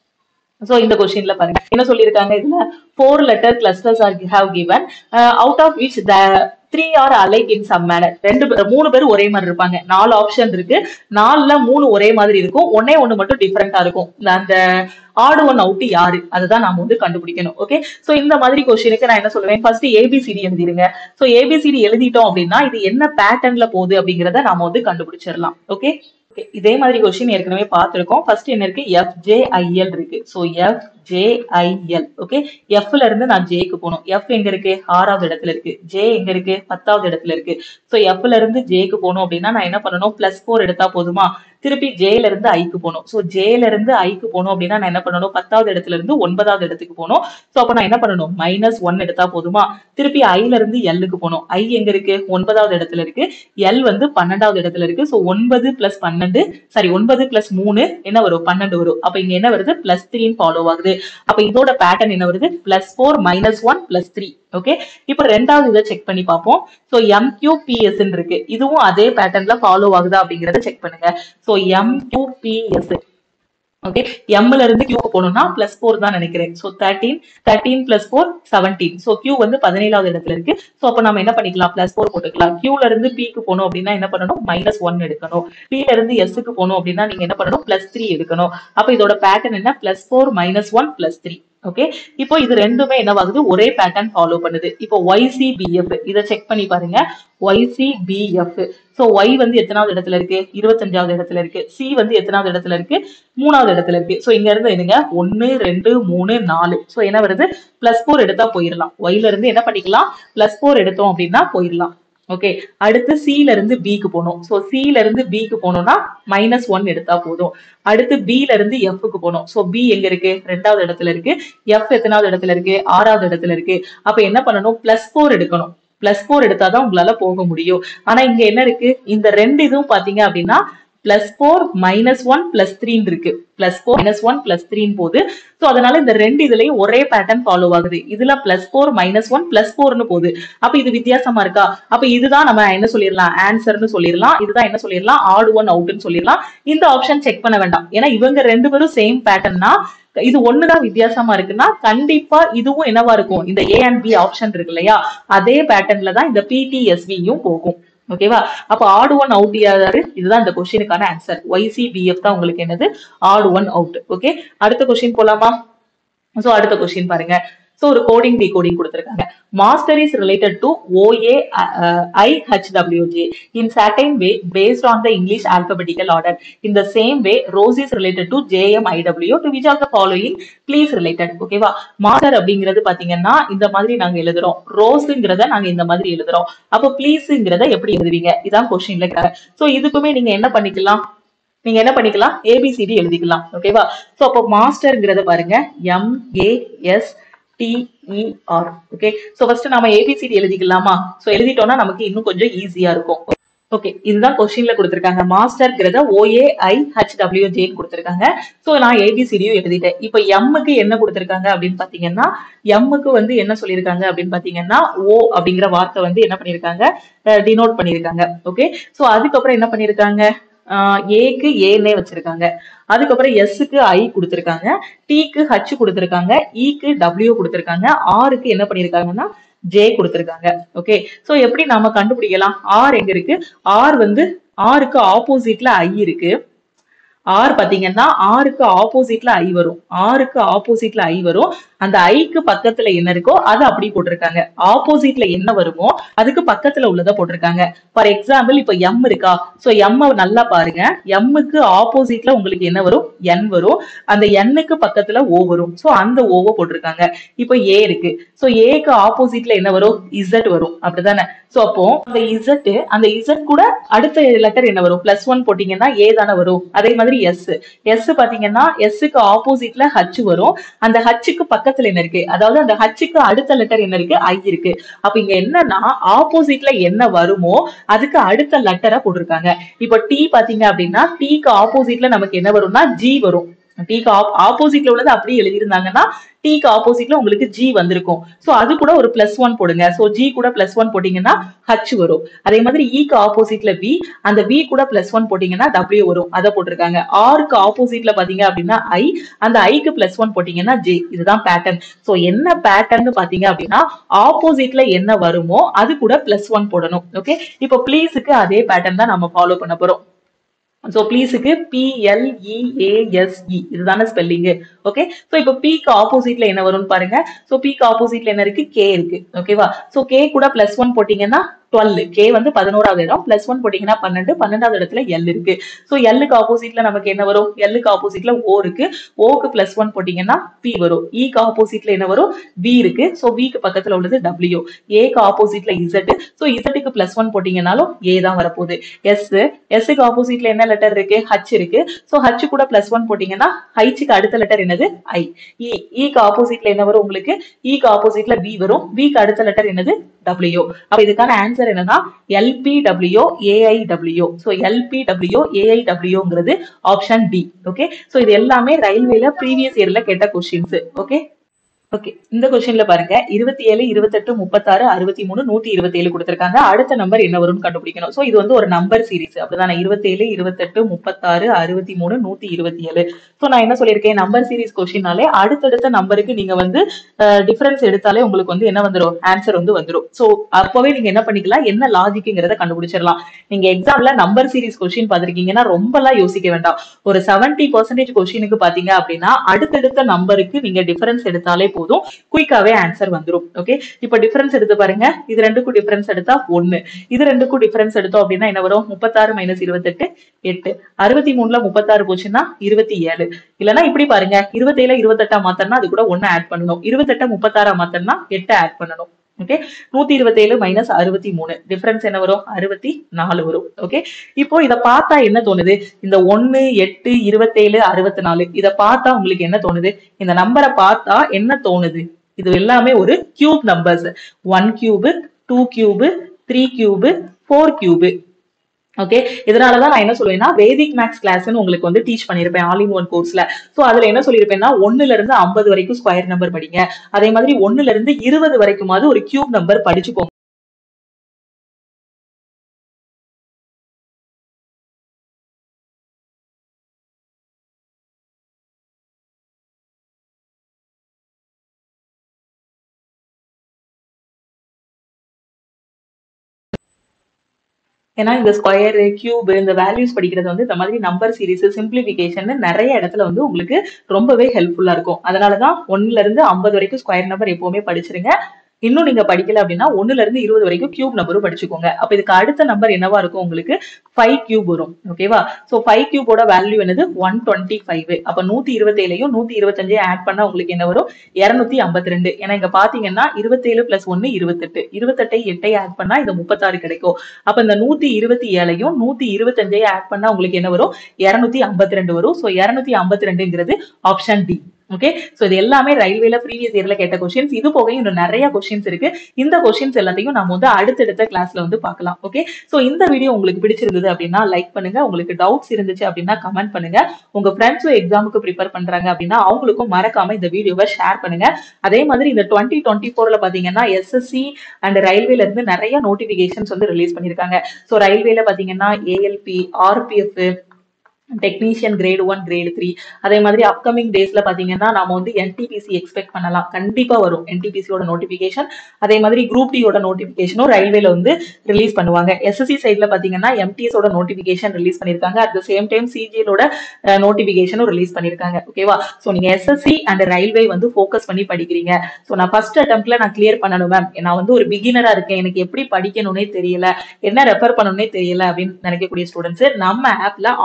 சோ இந்த கொஸ்டின்ல பாருங்க என்ன சொல்லியிருக்காங்க இதுல four letter clusters are have given out of which the three are alike in some manner ரெண்டு பேர் மூணு பேர் ஒரே மாதிரி இருப்பாங்க நாலு ஆப்ஷன் இருக்கு நாலுல மூணு ஒரே மாதிரி இருக்கும் ஒன்னே ஒண்ணு மட்டும் டிஃபரெண்டா இருக்கும் அந்த ஆடு ஒன் அவுட் யாரு அதுதான் நாம வந்து கண்டுபிடிக்கணும் ஓகே சோ இந்த மாதிரி கொஸ்டினுக்கு நான் என்ன சொல்லுவேன் ஃபர்ஸ்ட் ஏபிசிடி எழுதிருங்க சோ ஏபிசிடி எழுதிட்டோம் அப்படின்னா இது என்ன பேட்டர்ன்ல போகுது அப்படிங்கறத நாம வந்து கண்டுபிடிச்சிடலாம் ஓகே Okay, இதே மாதிரி கொஸ்டின் ஏற்கனவே பார்த்திருக்கோம் ஃபர்ஸ்ட் என்ன இருக்கு எஃப்ஜேஐஎல் இருக்கு ஸோ எஃப்ஜேஐஎல் ஓகே எஃப்ல இருந்து நான் ஜேக்கு போகணும் எஃப் எங்க இருக்கு ஆறாவது இடத்துல இருக்கு ஜே எங்க இருக்கு பத்தாவது இடத்துல இருக்கு ஸோ எஃப்ல இருந்து ஜேக்கு போகணும் அப்படின்னா நான் என்ன பண்ணணும் பிளஸ் ஃபோர் எடுத்தா போதுமா திருப்பி ஜேல இருந்து ஐக்கு போகணும் ஸோ ஜேல இருந்து ஐக்கு போகணும் அப்படின்னா நான் என்ன பண்ணணும் பத்தாவது இடத்துல இருந்து ஒன்பதாவது இடத்துக்கு போகணும் ஸோ அப்ப நான் என்ன பண்ணணும் மைனஸ் ஒன் எடுத்தா போதுமா திருப்பி ஐல இருந்து எல்லுக்கு போகணும் ஐ எங்க இருக்கு ஒன்பதாவது இடத்துல இருக்கு எல் வந்து பன்னெண்டாவது இடத்துல இருக்கு ஸோ ஒன்பது பிளஸ் பன்னெண்டு சாரி ஒன்பது பிளஸ் மூணு என்ன வரும் பன்னெண்டு வரும் அப்ப இங்க என்ன வருது பிளஸ் த்ரீன்னு ஃபாலோ ஆகுது அப்ப இதோட பேட்டர்ன் என்ன வருது plus four minus one plus three okay இப்போ ரெண்டாவது இதை செக் பண்ணி பார்ப்போம் ஸோ எம்கியூபிஎஸ் இருக்கு இதுவும் அதே பேட்டர்ன்ல ஃபாலோ ஆகுதா அப்படிங்கறத செக் பண்ணுங்க ஸோ எம்கியூபிஎஸ் ஓகே எம்ல இருந்து கியூ போகணும்னா பிளஸ் ஃபோர் தான் நினைக்கிறேன் so thirteen thirteen plus four seventeen so Q வந்து பதினேழாவது இடத்துல இருக்கு ஸோ அப்போ நம்ம என்ன பண்ணிக்கலாம் பிளஸ் ஃபோர் போட்டுக்கலாம் கியூல இருந்து பிக்கு போகணும் அப்படின்னா என்ன பண்ணணும் மைனஸ் ஒன் எடுக்கணும் பில இருந்து எஸ்க்கு போகணும் அப்படின்னா நீங்க என்ன பண்ணணும் பிளஸ் த்ரீ எடுக்கணும் அப்போ இதோட பேட்டர்ன் என்ன plus four minus one plus three okay இப்போ இது ரெண்டுமே என்னவாகுது ஒரே பேட்டர்ன் ஃபாலோ பண்ணுது இப்போ ஒய்சிபிஎஃப் இதை செக் பண்ணி பாருங்க ஒய்சிபிஎஃப் ஸோ ஒய் வந்து எத்தனாவது இடத்துல இருக்கு இருபத்தஞ்சாவது இடத்துல இருக்கு சி வந்து எத்தனாவது இடத்துல இருக்கு மூணாவது இடத்துல இருக்கு ஸோ இங்க இருந்து என்னங்க ஒன்னு ரெண்டு மூணு நாலு ஸோ என்ன வருது பிளஸ் ஃபோர் எடுத்தா போயிடலாம் ஒய்ல இருந்து என்ன பண்ணிக்கலாம் பிளஸ் ஃபோர் எடுத்தோம் அப்படின்னா போயிடலாம் ஓகே அடுத்து சில இருந்து பிக்கு போகணும் ஸோ சில இருந்து பிக்கு போகணும்னா மைனஸ் ஒன் எடுத்தா போதும் அடுத்து பில இருந்து எஃப்க்கு போகணும் ஸோ பி எங்க இருக்கு ரெண்டாவது இடத்துல இருக்கு எஃப் எத்தனாவது இடத்துல இருக்கு ஆறாவது இடத்துல இருக்கு அப்ப என்ன பண்ணணும் பிளஸ் ஃபோர் எடுக்கணும் பிளஸ் ஃபோர் எடுத்தாதான் உங்களால போக முடியும் ஆனா இங்க என்ன இருக்கு இந்த ரெண்டு இதுவும் பாத்தீங்க அப்படின்னா plus four minus one plus த்ரீன்னு இருக்கு plus four minus one plus த்ரீன்னு போகுது ஸோ அதனால இந்த ரெண்டு இதுலயும் ஒரே பேட்டர்ன் ஃபாலோ ஆகுது இதுல plus four minus one plus ஃபோர்னு போகுது அப்ப இது வித்தியாசமா இருக்கா அப்ப இதுதான் நம்ம என்ன சொல்லிடலாம் ஆன்சர்னு சொல்லிடலாம் இதுதான் என்ன சொல்லிடலாம் ஆட் ஒன் அவுட்னு சொல்லிடலாம் இந்த ஆப்ஷன் செக் பண்ண வேண்டாம் ஏன்னா இவங்க ரெண்டு பேரும் சேம் பேட்டர்னா இது ஒண்ணுதான் வித்தியாசமா இருக்குன்னா கண்டிப்பா இதுவும் என்னவா இருக்கும் இந்த ஏ அண்ட் பி ஆப்ஷன் இருக்கு இல்லையா அதே பேட்டர்ன்ல தான் இந்த பிடிஎஸ்வியும் போகும் ஓகேவா அப்ப ஆடு ஒன் அவுட் யாரு இதுதான் இந்த கொஸ்டினுக்கான ஆன்சர் ஒய்சிபிஎஃப் தான் உங்களுக்கு என்னது ஆடு ஒன் அவுட் ஓகே அடுத்த கொஸ்டின் போலாமா சோ அடுத்த கொஸ்டின் பாருங்க சோ ஒரு கோடிங் டிகோடிங் கொடுத்திருக்காங்க master is related to OA IHWJ in certain way based on the English alphabetical order in the same way rose is related to JM IW to which of the following please related ஓகேவா மாஸ்டர் அப்படிங்கிறது பாத்தீங்கன்னா இந்த மாதிரி நாங்க எழுதுறோம் ரோஸ்ங்கிறத நாங்க இந்த மாதிரி எழுதுறோம் அப்போ ப்ளீஸ்ங்கிறத எப்படி எழுதுவீங்க இதான் கொஸ்டின்ல கேட்கறேன் சோ இதுக்குமே நீங்க என்ன பண்ணிக்கலாம் நீங்க என்ன பண்ணிக்கலாம் ஏபிசிடி எழுதிக்கலாம் ஓகேவா சோ அப்போ மாஸ்டர்ங்கிறத பாருங்க M A S TER okay so first நாம ஏபிசிடி எழுதிக்கலாமா சோ எழுதிட்டோம்னா நமக்கு இன்னும் கொஞ்சம் ஈஸியா இருக்கும் ஓகே இதுதான் கொஸ்டின்ல கொடுத்திருக்காங்க மாஸ்டர்ங்கிறத ஓஏஐ ஹெச் டபிள்யூஜேன்னு கொடுத்திருக்காங்க சோ நான் ஏபிசிடியும் எழுதிட்டேன் இப்போ எம்முக்கு என்ன கொடுத்திருக்காங்க அப்படின்னு பாத்தீங்கன்னா எம்முக்கு வந்து என்ன சொல்லியிருக்காங்க அப்படின்னு பாத்தீங்கன்னா ஓ அப்படிங்கிற வார்த்தை வந்து என்ன பண்ணிருக்காங்க டினோட் பண்ணிருக்காங்க ஓகே சோ அதுக்கப்புறம் என்ன பண்ணிருக்காங்க ஏக்கு ஏன்னே வச்சிருக்காங்க அதுக்கப்புறம் எஸ்க்கு ஐ கொடுத்திருக்காங்க டிக்கு ஹச் கொடுத்திருக்காங்க இக்கு டபிள்யூ கொடுத்திருக்காங்க ஆருக்கு என்ன பண்ணிருக்காங்கன்னா ஜே கொடுத்திருக்காங்க ஓகே சோ எப்படி நாம கண்டுபிடிக்கலாம் ஆர் எங்க இருக்கு ஆர் வந்து ஆருக்கு ஆப்போசிட்ல ஐ இருக்கு ஆர் பாத்தீங்கன்னா ஆருக்கு ஆப்போசிட்ல ஐ வரும் ஆருக்கு ஆப்போசிட்ல ஐ வரும் அந்த ஐக்கு பக்கத்துல என்ன இருக்கோ அதை அப்படி போட்டிருக்காங்க ஆப்போசிட்ல என்ன வருமோ அதுக்கு பக்கத்துல உள்ளதை போட்டிருக்காங்க ஃபார் எக்ஸாம்பிள் இப்ப எம் இருக்கா சோ எம் நல்லா பாருங்க எம்முக்கு ஆப்போசிட்ல உங்களுக்கு என்ன வரும் என் வரும் அந்த எண்ணுக்கு பக்கத்துல ஓ வரும் சோ அந்த ஓவை போட்டிருக்காங்க இப்போ ஏ இருக்கு சோ ஏக்கு ஆப்போசிட்ல என்ன வரும் இசட் வரும் அப்படிதானே சோ அப்போ அந்த இசட் அந்த இசட் கூட அடுத்த லெட்டர் என்ன வரும் பிளஸ் ஒன் போட்டீங்கன்னா ஏ தானே வரும் அதே மாதிரி மாதிரி எஸ் எஸ் பாத்தீங்கன்னா எஸ்க்கு ஆப்போசிட்ல ஹச் வரும் அந்த ஹச்சுக்கு பக்கத்துல என்ன இருக்கு அதாவது அந்த ஹச்சுக்கு அடுத்த லெட்டர் என்ன இருக்கு ஐ இருக்கு அப்ப இங்க என்னன்னா ஆப்போசிட்ல என்ன வருமோ அதுக்கு அடுத்த லெட்டரை போட்டிருக்காங்க இப்போ டி பாத்தீங்க அப்படின்னா டீக்கு ஆப்போசிட்ல நமக்கு என்ன வரும்னா ஜி வரும் டீக்கு ஆப்போசிட்ல உள்ளது அப்படியே எழுதியிருந்தாங்கன்னா டீக்கு ஆப்போசிட்ல உங்களுக்கு ஜி வந்திருக்கும் சோ அது கூட ஒரு பிளஸ் ஒன் போடுங்க சோ ஜி கூட பிளஸ் ஒன் போட்டீங்கன்னா ஹச் வரும் அதே மாதிரி ஈக்கு ஆப்போசிட்ல பி அந்த பி கூட பிளஸ் ஒன் போட்டீங்கன்னா டபிள்யூ வரும் அதை போட்டிருக்காங்க ஆருக்கு ஆப்போசிட்ல பாத்தீங்க அப்படின்னா ஐ அந்த ஐக்கு பிளஸ் ஒன் போட்டீங்கன்னா ஜே இதுதான் பேட்டர்ன் சோ என்ன பேட்டர்ன் பாத்தீங்க அப்படின்னா ஆப்போசிட்ல என்ன வருமோ அது கூட பிளஸ் ஒன் போடணும் ஓகே இப்போ ப்ளீஸுக்கு அதே பேட்டர்ன் தான் நம்ம ஃபாலோ பண்ண போறோம் ஸோ ப்ளீஸுக்கு பிஎல்இஏஎஸ்இ இதுதானே ஸ்பெல்லிங் ஓகே ஸோ இப்போ பிக்கு ஆப்போசிட்ல என்ன வரும்னு பாருங்க ஸோ பிக்கு ஆப்போசிட்ல என்ன இருக்கு கே இருக்கு ஓகேவா ஸோ கே கூட பிளஸ் ஒன் போட்டீங்கன்னா டுவெல் கே வந்து பதினோராவது இடம் பிளஸ் ஒன் போட்டீங்கன்னா பன்னெண்டு பன்னெண்டாவது இடத்துல எல் இருக்கு ஸோ எல்லுக்கு ஆப்போசிட்ல நமக்கு என்ன வரும் எல்லுக்கு ஆப்போசிட்ல ஓ இருக்கு ஓக்கு பிளஸ் ஒன் போட்டீங்கன்னா பி வரும் ஈக்கு ஆப்போசிட்ல என்ன வரும் பி இருக்கு ஸோ பிக்கு பக்கத்துல உள்ளது டபிள்யூ ஏக்கு ஆப்போசிட்ல இசட் ஸோ இசட்டுக்கு பிளஸ் ஒன் போட்டீங்கன்னாலும் ஏ தான் வரப்போகுது எஸ் எஸ்க்கு ஆப்போசிட்ல என்ன லெட்டர் இருக்கு ஹச் இருக்கு ஸோ ஹச் கூட பிளஸ் ஒன் போட்டீங்கன்னா ஹைச்சுக்கு அடுத்த லெட்டர் என்னது ஐ இ ஈக்கு ஆப்போசிட்ல என்ன வரும் உங்களுக்கு ஈக்கு ஆப்போசிட்ல பி வரும் பிக்கு அடுத்த லெட்டர் என்னது டபிள்யூ அப்ப இதுக்கான ஆன்சர் என்னன்னா எல்பிடபிள்யூ ஏஐடபிள்யூ ஸோ எல்பிடபிள்யூ ஏஐடபிள்யூங்கிறது ஆப்ஷன் டி ஓகே ஸோ இது எல்லாமே ரயில்வேல ப்ரீவியஸ் இயர்ல கேட்ட கொஸ்டின்ஸ் ஓகே ஓகே இந்த கொஸ்டின்ல பாருங்க இருபத்தி ஏழு இருபத்தெட்டு முப்பத்தாறு அறுபத்தி மூணு நூத்தி இருபத்தி ஏழு கொடுத்திருக்காங்க அடுத்த நம்பர் என்ன வரும்னு கண்டுபிடிக்கணும் சோ இது வந்து ஒரு நம்பர் சீரிஸ் அப்படிதானே இருபத்தி ஏழு இருபத்தெட்டு முப்பத்தாறு அறுபத்தி மூணு நூத்தி இருபத்தி ஏழு சோ நான் என்ன சொல்லியிருக்கேன் நம்பர் சீரிஸ் கொஸ்டின்னாலே அடுத்தடுத்த நம்பருக்கு நீங்க வந்து டிஃபரன்ஸ் எடுத்தாலே உங்களுக்கு வந்து என்ன வந்துடும் ஆன்சர் வந்து வந்துடும் சோ அப்பவே நீங்க என்ன பண்ணிக்கலாம் என்ன லாஜிக்குங்கிறத கண்டுபிடிச்சிடலாம் நீங்க எக்ஸாம்ல நம்பர் சீரிஸ் கொஸ்டின் பார்த்திருக்கீங்கன்னா ரொம்பலாம் யோசிக்க வேண்டாம் ஒரு செவன்டி பர்சன்டேஜ் கொஸ்டினுக்கு பாத்தீங்க அப்படின்னா அடுத்தடுத்த நம்பருக்கு நீங்க டிஃபரன்ஸ் எடுத்தாலே போதும் குயிக்காவே ஆன்சர் வந்துரும் ஓகே இப்போ டிஃபரன்ஸ் எடுத்து பாருங்க இது ரெண்டுக்கும் டிஃபரன்ஸ் எடுத்தா ஒண்ணு இது ரெண்டுக்கும் டிஃபரன்ஸ் எடுத்தோம் அப்படின்னா என்ன வரும் முப்பத்தாறு மைனஸ் இருபத்தெட்டு எட்டு அறுபத்தி மூணுல முப்பத்தாறு போச்சுன்னா இருபத்தி ஏழு இல்லைன்னா இப்படி பாருங்க இருபத்தேழு இருபத்தெட்டா மாத்தனா அது கூட ஒண்ணு ஆட் பண்ணணும் இருபத்தெட்ட முப்பத்தாறா மாத்தனா எட்டு ஆட் பண்ணணும் ஓகே நூத்தி இருபத்தி ஏழு மைனஸ் அறுபத்தி மூணு டிஃபரன்ஸ் என்ன வரும் அறுபத்தி நாலு வரும் ஓகே இப்போ இத பார்த்தா என்ன தோணுது இந்த ஒன்னு எட்டு இருபத்தேழு அறுபத்தி நாலு இத பார்த்தா உங்களுக்கு என்ன தோணுது இந்த நம்பரை பார்த்தா என்ன தோணுது இது எல்லாமே ஒரு cube numbers one cube two cube three cube four cube okay இதனாலதான் நான் என்ன சொல்லுவேன்னா வேதிக் மேக்ஸ் கிளாஸ்னு உங்களுக்கு வந்து டீச் பண்ணிருப்பேன் ஆல் இன் ஒன் கோர்ஸ்ல சோ அதுல என்ன சொல்லியிருப்பேன்னா ஒண்ணுல இருந்து ஐம்பது வரைக்கும் ஸ்கொயர் நம்பர் படிங்க அதே மாதிரி ஒண்ணுல இருந்து இருபது வரைக்குமாவது ஒரு கியூப் நம்பர் படிச்சுக்கோங்க ஏன்னா இந்த ஸ்கொயர் கியூப் இந்த வேல்யூஸ் படிக்கிறது வந்து இந்த மாதிரி நம்பர் சீரிஸ் சிம்பிளிஃபிகேஷன் நிறைய இடத்துல வந்து உங்களுக்கு ரொம்பவே ஹெல்ப்ஃபுல்லா இருக்கும் அதனாலதான் ஒன்னுல இருந்து ஐம்பது வரைக்கும் ஸ்கொயர் நம்பர் எப்பவுமே படிச்சிருங்க இன்னும் நீங்க படிக்கல அப்படின்னா ஒண்ணுல இருந்து இருபது வரைக்கும் கியூப் நம்பரும் படிச்சுக்கோங்க அப்ப இதுக்கு அடுத்த நம்பர் என்னவா இருக்கும் உங்களுக்கு ஃபைவ் கியூப் வரும் ஓகேவா சோ ஃபைவ் கியூபோட வேல்யூ என்னது ஒன் டுவெண்ட்டி ஃபைவ் அப்ப நூத்தி இருபத்தேழையும் நூத்தி இருபத்தஞ்சையும் ஆட் பண்ணா உங்களுக்கு என்ன வரும் இருநூத்தி ஐம்பத்தி ரெண்டு ஏன்னா இங்க பாத்தீங்கன்னா இருபத்தேழு பிளஸ் ஒன்னு இருபத்தெட்டு இருபத்தெட்டை எட்டை ஆட் பண்ணா இது முப்பத்தாறு கிடைக்கும் அப்ப இந்த நூத்தி இருபத்தி ஏழையும் நூத்தி இருபத்தஞ்சையும் ஆட் பண்ணா உங்களுக்கு என்ன வரும் இருநூத்தி ஐம்பத்தி ரெண்டு வரும் சோ இருநூத்தி ஐம்பத்தி ரெண்டுங்கிறது ஆப்ஷன் டி ஓகே சோ இது எல்லாமே ரயில்வேல ப்ரீவியஸ் இயர்ல கேட்ட கொஸ்டின்ஸ் இது போக இன்னும் நிறைய கொஸ்டின்ஸ் இருக்கு இந்த கொஸ்டின்ஸ் எல்லாத்தையும் நம்ம வந்து அடுத்தடுத்த கிளாஸ்ல வந்து பார்க்கலாம் ஓகே சோ இந்த வீடியோ உங்களுக்கு பிடிச்சிருந்தது அப்படின்னா லைக் பண்ணுங்க உங்களுக்கு டவுட்ஸ் இருந்துச்சு அப்படின்னா கமெண்ட் பண்ணுங்க உங்க ஃப்ரெண்ட்ஸும் எக்ஸாமுக்கு ப்ரிப்பேர் பண்றாங்க அப்படின்னா அவங்களுக்கும் மறக்காம இந்த வீடியோவை ஷேர் பண்ணுங்க அதே மாதிரி இந்த டுவெண்ட்டி டுவெண்ட்டி ஃபோர்ல பாத்தீங்கன்னா எஸ்எஸ்சி அண்ட் ரயில்வேல இருந்து நிறைய நோட்டிபிகேஷன்ஸ் வந்து ரிலீஸ் பண்ணிருக்காங்க சோ ரயில்வேல பாத்தீங்கன்னா ALP RPF technician grade one grade three அதே மாதிரி அப்கமிங் டேஸ்ல பாத்தீங்கன்னா நாம வந்து என்டிபிசி எக்ஸ்பெக்ட் பண்ணலாம் கண்டிப்பா வரும் என்டிபிசியோட நோட்டிபிகேஷன் அதே மாதிரி குரூப் டியோட நோட்டிபிகேஷனும் ரயில்வேல வந்து ரிலீஸ் பண்ணுவாங்க எஸ்எஸ்சி சைட்ல பாத்தீங்கன்னா எம்டிஎஸ் ஓட நோட்டிபிகேஷன் ரிலீஸ் பண்ணிருக்காங்க அட் த சேம் டைம் சிஜிஎலோட நோட்டிபிகேஷனும் ரிலீஸ் பண்ணிருக்காங்க ஓகேவா சோ நீங்க எஸ்எஸ்சி அண்ட் ரயில்வே வந்து ஃபோக்கஸ் பண்ணி படிக்கிறீங்க சோ நான் ஃபர்ஸ்ட் அட்டம்ப்ட்ல நான் கிளியர் பண்ணணும் மேம் நான் வந்து ஒரு பிகினரா இருக்கேன் எனக்கு எப்படி படிக்கணும்னே தெரியல என்ன ரெஃபர் பண்ணணும்னே தெரியல அப்படின்னு நினைக்கக்கூடிய ஸ்டூடெண்ட்ஸ் நம்ம ஆப்ல ஆல் இன் ஒன்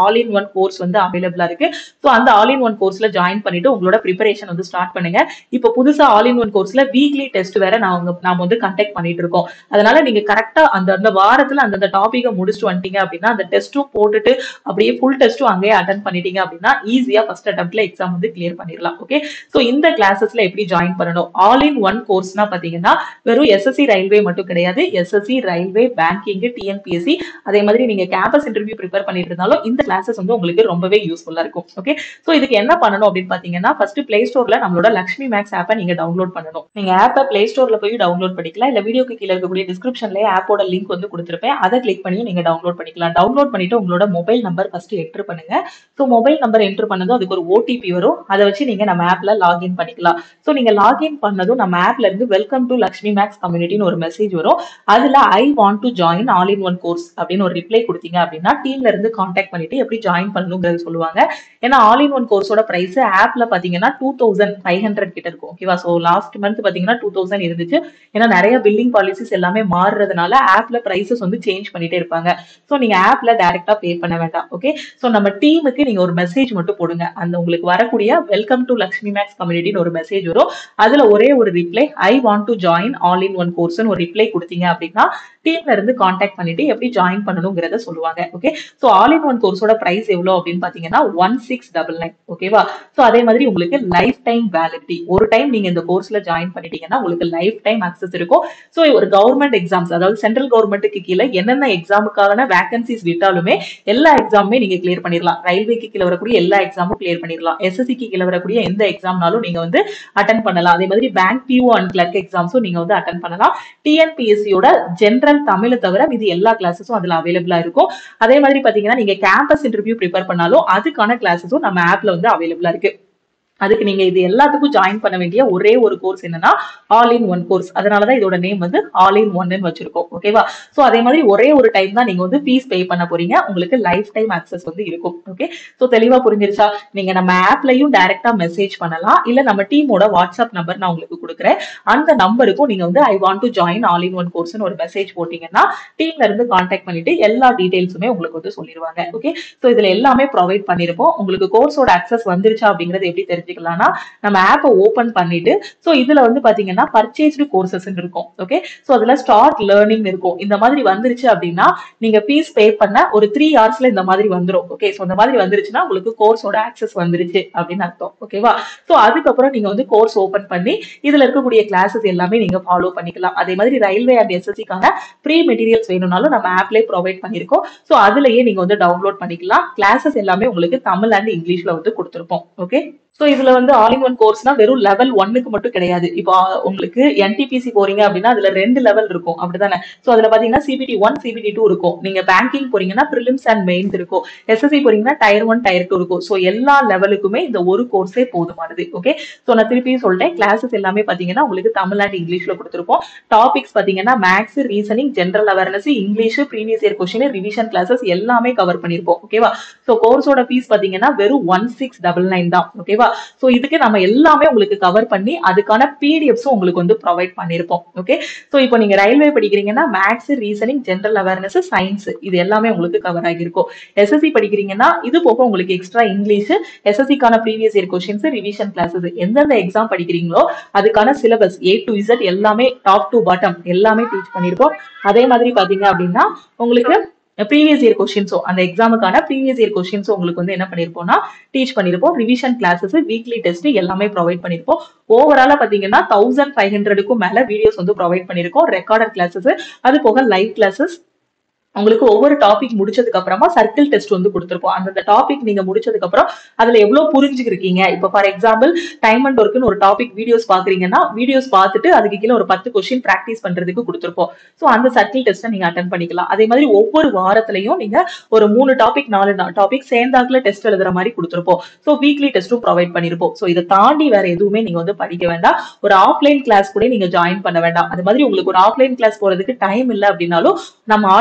கோர்ஸ் வந்து அவைலபிளா இருக்கு ஸோ அந்த ஆல் இன் ஒன் கோர்ஸ்ல ஜாயின் பண்ணிட்டு உங்களோட ப்ரிப்பரேஷன் வந்து ஸ்டார்ட் பண்ணுங்க இப்போ புதுசா ஆல் இன் ஒன் கோர்ஸ்ல வீக்லி டெஸ்ட் வேற நாங்க நாம வந்து கண்டக்ட் பண்ணிட்டு இருக்கோம் அதனால நீங்க கரெக்டா அந்த அந்த வாரத்துல அந்தந்த டாபிக்கை முடிச்சுட்டு வந்துட்டீங்க அப்படின்னா அந்த டெஸ்ட்டும் போட்டுட்டு அப்படியே ஃபுல் டெஸ்ட்டும் அங்கேயே அட்டன் பண்ணிட்டீங்க அப்படின்னா ஈஸியா ஃபர்ஸ்ட் அட்டம்ப்ட்ல எக்ஸாம் வந்து கிளியர் பண்ணிடலாம் ஓகே ஸோ இந்த கிளாஸஸ்ல எப்படி ஜாயின் பண்ணணும் ஆல் இன் ஒன் கோர்ஸ்னா பாத்தீங்கன்னா வெறும் எஸ்எஸ்சி ரயில்வே மட்டும் கிடையாது எஸ்எஸ்சி ரயில்வே பேங்கிங் டிஎன்பிஎஸ்சி அதே மாதிரி நீங்க கேம்பஸ் இன்டர்வியூ ப்ரிப்பேர் பண்ணிட்டு இருந்தாலும் இந்த கிளாஸஸ் வந்து உங்களுக்கு ரொம்பவே யூஸ்ஃபுல்லா இருக்கும் ஓகே சோ இதுக்கு என்ன பண்ணணும் அப்படின்னு பாத்தீங்கன்னா ஃபர்ஸ்ட் பிளே ஸ்டோர்ல நம்மளோட லக்ஷ்மி மேக்ஸ் ஆப்பை நீங்க டவுன்லோட் பண்ணணும் நீங்க ஆப்பை பிளே ஸ்டோர்ல போய் டவுன்லோட் பண்ணிக்கலாம் இல்ல வீடியோக்கு கீழே இருக்கக்கூடிய டிஸ்கிரிப்ஷன்ல ஆப்போட லிங்க் வந்து கொடுத்துருப்பேன் அதை கிளிக் பண்ணி நீங்க டவுன்லோட் பண்ணிக்கலாம் டவுன்லோட் பண்ணிட்டு உங்களோட மொபைல் நம்பர் ஃபர்ஸ்ட் என்டர் பண்ணுங்க ஸோ மொபைல் நம்பர் என்டர் பண்ணதும் அதுக்கு ஒரு ஓடிபி வரும் அதை வச்சு நீங்க நம்ம ஆப்ல லாகின் பண்ணிக்கலாம் ஸோ நீங்க லாகின் பண்ணதும் நம்ம ஆப்ல இருந்து வெல்கம் டு லக்ஷ்மி மேக்ஸ் கம்யூனிட்டின்னு ஒரு மெசேஜ் வரும் அதுல I want to join all in one course அப்படின்னு ஒரு ரிப்ளை கொடுத்தீங்க அப்படின்னா டீம்ல இருந்து காண்டாக்ட் பண்ணிட்டு எப்படி ஜாயின் பண்ணணுங்கிறது சொல்லுவாங்க ஏன்னா ஆல் இன் ஒன் கோர்ஸோட பிரைஸ் ஆப்ல பாத்தீங்கன்னா டூ தௌசண்ட் ஃபைவ் ஹண்ட்ரட் கிட்ட இருக்கும் ஓகேவா ஸோ லாஸ்ட் மந்த் பாத்தீங்கன்னா டூ தௌசண்ட் இருந்துச்சு ஏன்னா நிறைய பில்லிங் பாலிசிஸ் எல்லாமே மாறுறதுனால ஆப்ல பிரைசஸ் வந்து சேஞ்ச் பண்ணிட்டே இருப்பாங்க ஸோ நீங்க ஆப்ல டைரக்டா பே பண்ண வேண்டாம் ஓகே ஸோ நம்ம டீமுக்கு நீங்க ஒரு மெசேஜ் மட்டும் போடுங்க அந்த உங்களுக்கு வரக்கூடிய வெல்கம் டு லக்ஷ்மி மேக்ஸ் கம்யூனிட்டின்னு ஒரு மெசேஜ் வரும் அதுல ஒரே ஒரு reply I want to join all in one கோர்ஸ்னு ஒரு ரிப்ளை கொடுத்தீங்க அப்படின்னா டீம்ல இருந்து காண்டாக்ட் பண்ணிட்டு எப்படி ஜாயின் பண்ணணுங்கிறத சொல்லுவாங்க okay so all in one கோர்ஸோட பிரைஸ் எவ்வளோ அப்படின்னு பாத்தீங்கன்னா ஒன் சிக்ஸ் டபுள் நைன் ஓகேவா ஸோ அதே மாதிரி உங்களுக்கு லைஃப் டைம் வேலிடிட்டி ஒரு டைம் நீங்க இந்த கோர்ஸ்ல ஜாயின் பண்ணிட்டீங்கன்னா உங்களுக்கு லைஃப் டைம் அக்சஸ் இருக்கும் ஸோ ஒரு கவர்மெண்ட் எக்ஸாம்ஸ் அதாவது சென்ட்ரல் கவர்மெண்ட்டுக்கு கீழே என்னென்ன எக்ஸாமுக்கான வேகன்சிஸ் விட்டாலுமே எல்லா எக்ஸாமுமே நீங்க கிளியர் பண்ணிடலாம் ரயில்வேக்கு கீழே வரக்கூடிய எல்லா எக்ஸாமும் கிளியர் பண்ணிடலாம் எஸ்எஸ்சிக்கு கீழே வரக்கூடிய எந்த எக்ஸாம்னாலும் நீங்க வந்து அட்டன் பண்ணலாம் அதே மாதிரி பேங்க் பிஓ அண்ட் கிளர்க் எக்ஸாம்ஸும் நீங்க வந்து அட்டன் பண்ணலாம் டிஎன்பிஎஸ்சியோட ஜென்ரல் தமிழ் தவிர இது எல்லா கிளாஸஸும் அதுல அவைலபிளா இருக்கும் அதே மாதிரி பாத்தீங்கன்னா நீங்க கேம்பஸ் இன்டர்வியூ ப்ரிப்பேர் பண்ணாலும் அதுக்கான கிளாஸஸும் நம்ம ஆப்ல வந்து அவைலபிளா இருக்கு அதுக்கு நீங்க இது எல்லாத்துக்கும் ஜாயின் பண்ண வேண்டிய ஒரே ஒரு கோர்ஸ் என்னன்னா ஆல் இன் ஒன் கோர்ஸ் அதனாலதான் இதோட நேம் வந்து ஆல் இன் ஒன்னு வச்சிருக்கோம் ஓகேவா சோ அதே மாதிரி ஒரே ஒரு டைம் தான் நீங்க வந்து ஃபீஸ் பே பண்ண போறீங்க உங்களுக்கு லைஃப் டைம் அக்சஸ் வந்து இருக்கும் ஓகே சோ தெளிவா புரிஞ்சிருச்சா நீங்க நம்ம ஆப்லயும் டைரக்டா மெசேஜ் பண்ணலாம் இல்ல நம்ம டீமோட வாட்ஸ்அப் நம்பர் நான் உங்களுக்கு கொடுக்குறேன் அந்த நம்பருக்கும் நீங்க வந்து I want to join all in one கோர்ஸ்னு ஒரு மெசேஜ் போட்டீங்கன்னா டீம்ல இருந்து கான்டாக்ட் பண்ணிட்டு எல்லா டீடைல்ஸுமே உங்களுக்கு வந்து சொல்லிடுவாங்க ஓகே சோ இதுல எல்லாமே ப்ரொவைட் பண்ணிருப்போம் உங்களுக்கு கோர்ஸோட அக்சஸ் வந்துருச்சா அப்படிங்கறது எப்படி தெரிஞ்சுக்கலாம்னா நம்ம ஆப்பை ஓபன் பண்ணிட்டு சோ இதுல வந்து பாத்தீங்கன்னா பர்ச்சேஸ்டு கோர்சஸ் இருக்கும் ஓகே சோ அதுல ஸ்டார்ட் லேர்னிங் இருக்கும் இந்த மாதிரி வந்துருச்சு அப்படின்னா நீங்க ஃபீஸ் பே பண்ண ஒரு த்ரீ ஹவர்ஸ்ல இந்த மாதிரி வந்துரும் ஓகே சோ இந்த மாதிரி வந்துருச்சுன்னா உங்களுக்கு கோர்ஸோட ஆக்சஸ் வந்துருச்சு அப்படின்னு அர்த்தம் ஓகேவா சோ அதுக்கப்புறம் நீங்க வந்து கோர்ஸ் ஓபன் பண்ணி இதுல இருக்கக்கூடிய கிளாஸஸ் எல்லாமே நீங்க ஃபாலோ பண்ணிக்கலாம் அதே மாதிரி ரயில்வே அண்ட் எஸ்எஸ்சிக்கான ப்ரீ மெட்டீரியல்ஸ் வேணும்னாலும் நம்ம ஆப்லேயே ப்ரொவைட் பண்ணிருக்கோம் சோ அதுலயே நீங்க வந்து டவுன்லோட் பண்ணிக்கலாம் கிளாஸஸ் எல்லாமே உங்களுக்கு தமிழ் அண்ட் இங்கிலீஷ்ல வந்து கொடுத்துருப்போம் ஓகே சோ இதுல வந்து ஆல் இன் ஒன் கோர்ஸ்னா வெறும் லெவல் ஒன்னுக்கு மட்டும் கிடையாது இப்போ ஆ, உங்களுக்கு என்டிபிசி போறீங்க அப்படின்னா அதுல ரெண்டு லெவல் இருக்கும் அப்படிதானே சோ அதுல பாத்தீங்கன்னா சிபிடி ஒன் சிபிடி டூ இருக்கும் நீங்க பேங்கிங் போறீங்கன்னா ப்ரிலிம்ஸ் அண்ட் மெயின்ஸ் இருக்கும் எஸ்எஸ்சி போறீங்கன்னா டயர் ஒன் டயர் டூ இருக்கும் சோ எல்லா லெவலுக்குமே இந்த ஒரு கோர்ஸே போதுமானது ஓகே சோ நான் திருப்பியும் சொல்றேன் கிளாஸஸ் எல்லாமே பாத்தீங்கன்னா உங்களுக்கு தமிழ் அண்ட் இங்கிலீஷ்ல கொடுத்துருப்போம் டாபிக்ஸ் பாத்தீங்கன்னா maths reasoning general awareness English previous year question revision classes எல்லாமே கவர் பண்ணிருப்போம் ஓகேவா சோ கோர்ஸோட ஃபீஸ் பாத்தீங்கன்னா வெறும் ஒன் சிக்ஸ் டபுள் நைன் தான் ஓகேவா சோ இதுக்கு நம்ம எல்லாமே உங்களுக்கு கவர் பண்ணி அதுக்கான பிடிஎஃப்ஸும் உங்களுக்கு வந்து ப்ரொவைட் பண்ணிருப்போம் ஓகே சோ இப்போ நீங்க ரயில்வே படிக்கிறீங்கன்னா maths reasoning general awareness science இது எல்லாமே உங்களுக்கு கவர் ஆகியிருக்கும் எஸ்எஸ்சி படிக்கிறீங்கன்னா இது போக உங்களுக்கு எக்ஸ்ட்ரா இங்கிலீஷ் எஸ்எஸ்சிக்கான previous year questions revision classes எந்தெந்த எக்ஸாம் படிக்கிறீங்களோ அதுக்கான சிலபஸ் ஏ டு இசட் எல்லாமே டாப் டு பாட்டம் எல்லாமே டீச் பண்ணிருப்போம் அதே மாதிரி பாத்தீங்க அப்படின்னா உங்களுக்கு ப்ரீவியஸ் இயர் கொஸ்டின்ஸும் அந்த எக்ஸாமுக்கான ப்ரீவியஸ் இயர் கொஸ்டின்ஸும் உங்களுக்கு வந்து என்ன பண்ணிருப்போம்னா டீச் பண்ணிருப்போம் ரிவிஷன் கிளாஸஸ் வீக்லி டெஸ்ட் எல்லாமே ப்ரொவைட் பண்ணிருப்போம் ஓவராலா பாத்தீங்கன்னா தௌசண்ட் ஃபைவ் ஹண்ட்ரடுக்கும் மேல வீடியோஸ் வந்து ப்ரொவைட் பண்ணிருக்கோம் ரெக்கார்டட் கிளாஸஸ் அது போக லைவ் கிளாஸஸ் உங்களுக்கு ஒவ்வொரு டாபிக் முடிச்சதுக்கு அப்புறமா சர்க்கிள் டெஸ்ட் வந்து கொடுத்துருப்போம் அந்தந்த டாபிக் நீங்க முடிச்சதுக்கு அப்புறம் அதுல எவ்வளவு புரிஞ்சுக்கிருக்கீங்க இப்போ ஃபார் எக்ஸாம்பிள் டைம் அண்ட் ஒர்க்குன்னு ஒரு டாபிக் வீடியோஸ் பாக்குறீங்கன்னா வீடியோஸ் பார்த்துட்டு அதுக்கு கீழே ஒரு பத்து கொஸ்டின் பிராக்டிஸ் பண்றதுக்கு கொடுத்துருப்போம் ஸோ அந்த சர்க்கிள் டெஸ்ட்டை நீங்க அட்டன் பண்ணிக்கலாம் அதே மாதிரி ஒவ்வொரு வாரத்திலையும் நீங்க ஒரு மூணு டாபிக் நாலு டாபிக் சேர்ந்தாக்குல டெஸ்ட் எழுதுற மாதிரி கொடுத்துருப்போம் ஸோ வீக்லி டெஸ்ட்டும் ப்ரொவைட் பண்ணிருப்போம் ஸோ இதை தாண்டி வேற எதுவுமே நீங்க வந்து படிக்க வேண்டாம் ஒரு ஆஃப்லைன் கிளாஸ் கூட நீங்க ஜாயின் பண்ண வேண்டாம் அது மாதிரி உங்களுக்கு ஒரு ஆஃப்லைன் கிளாஸ் போறதுக்கு டைம் இல்லை அப்படின்னாலும் நம்ம ஆல் இன் ஒன் கோர்ஸ்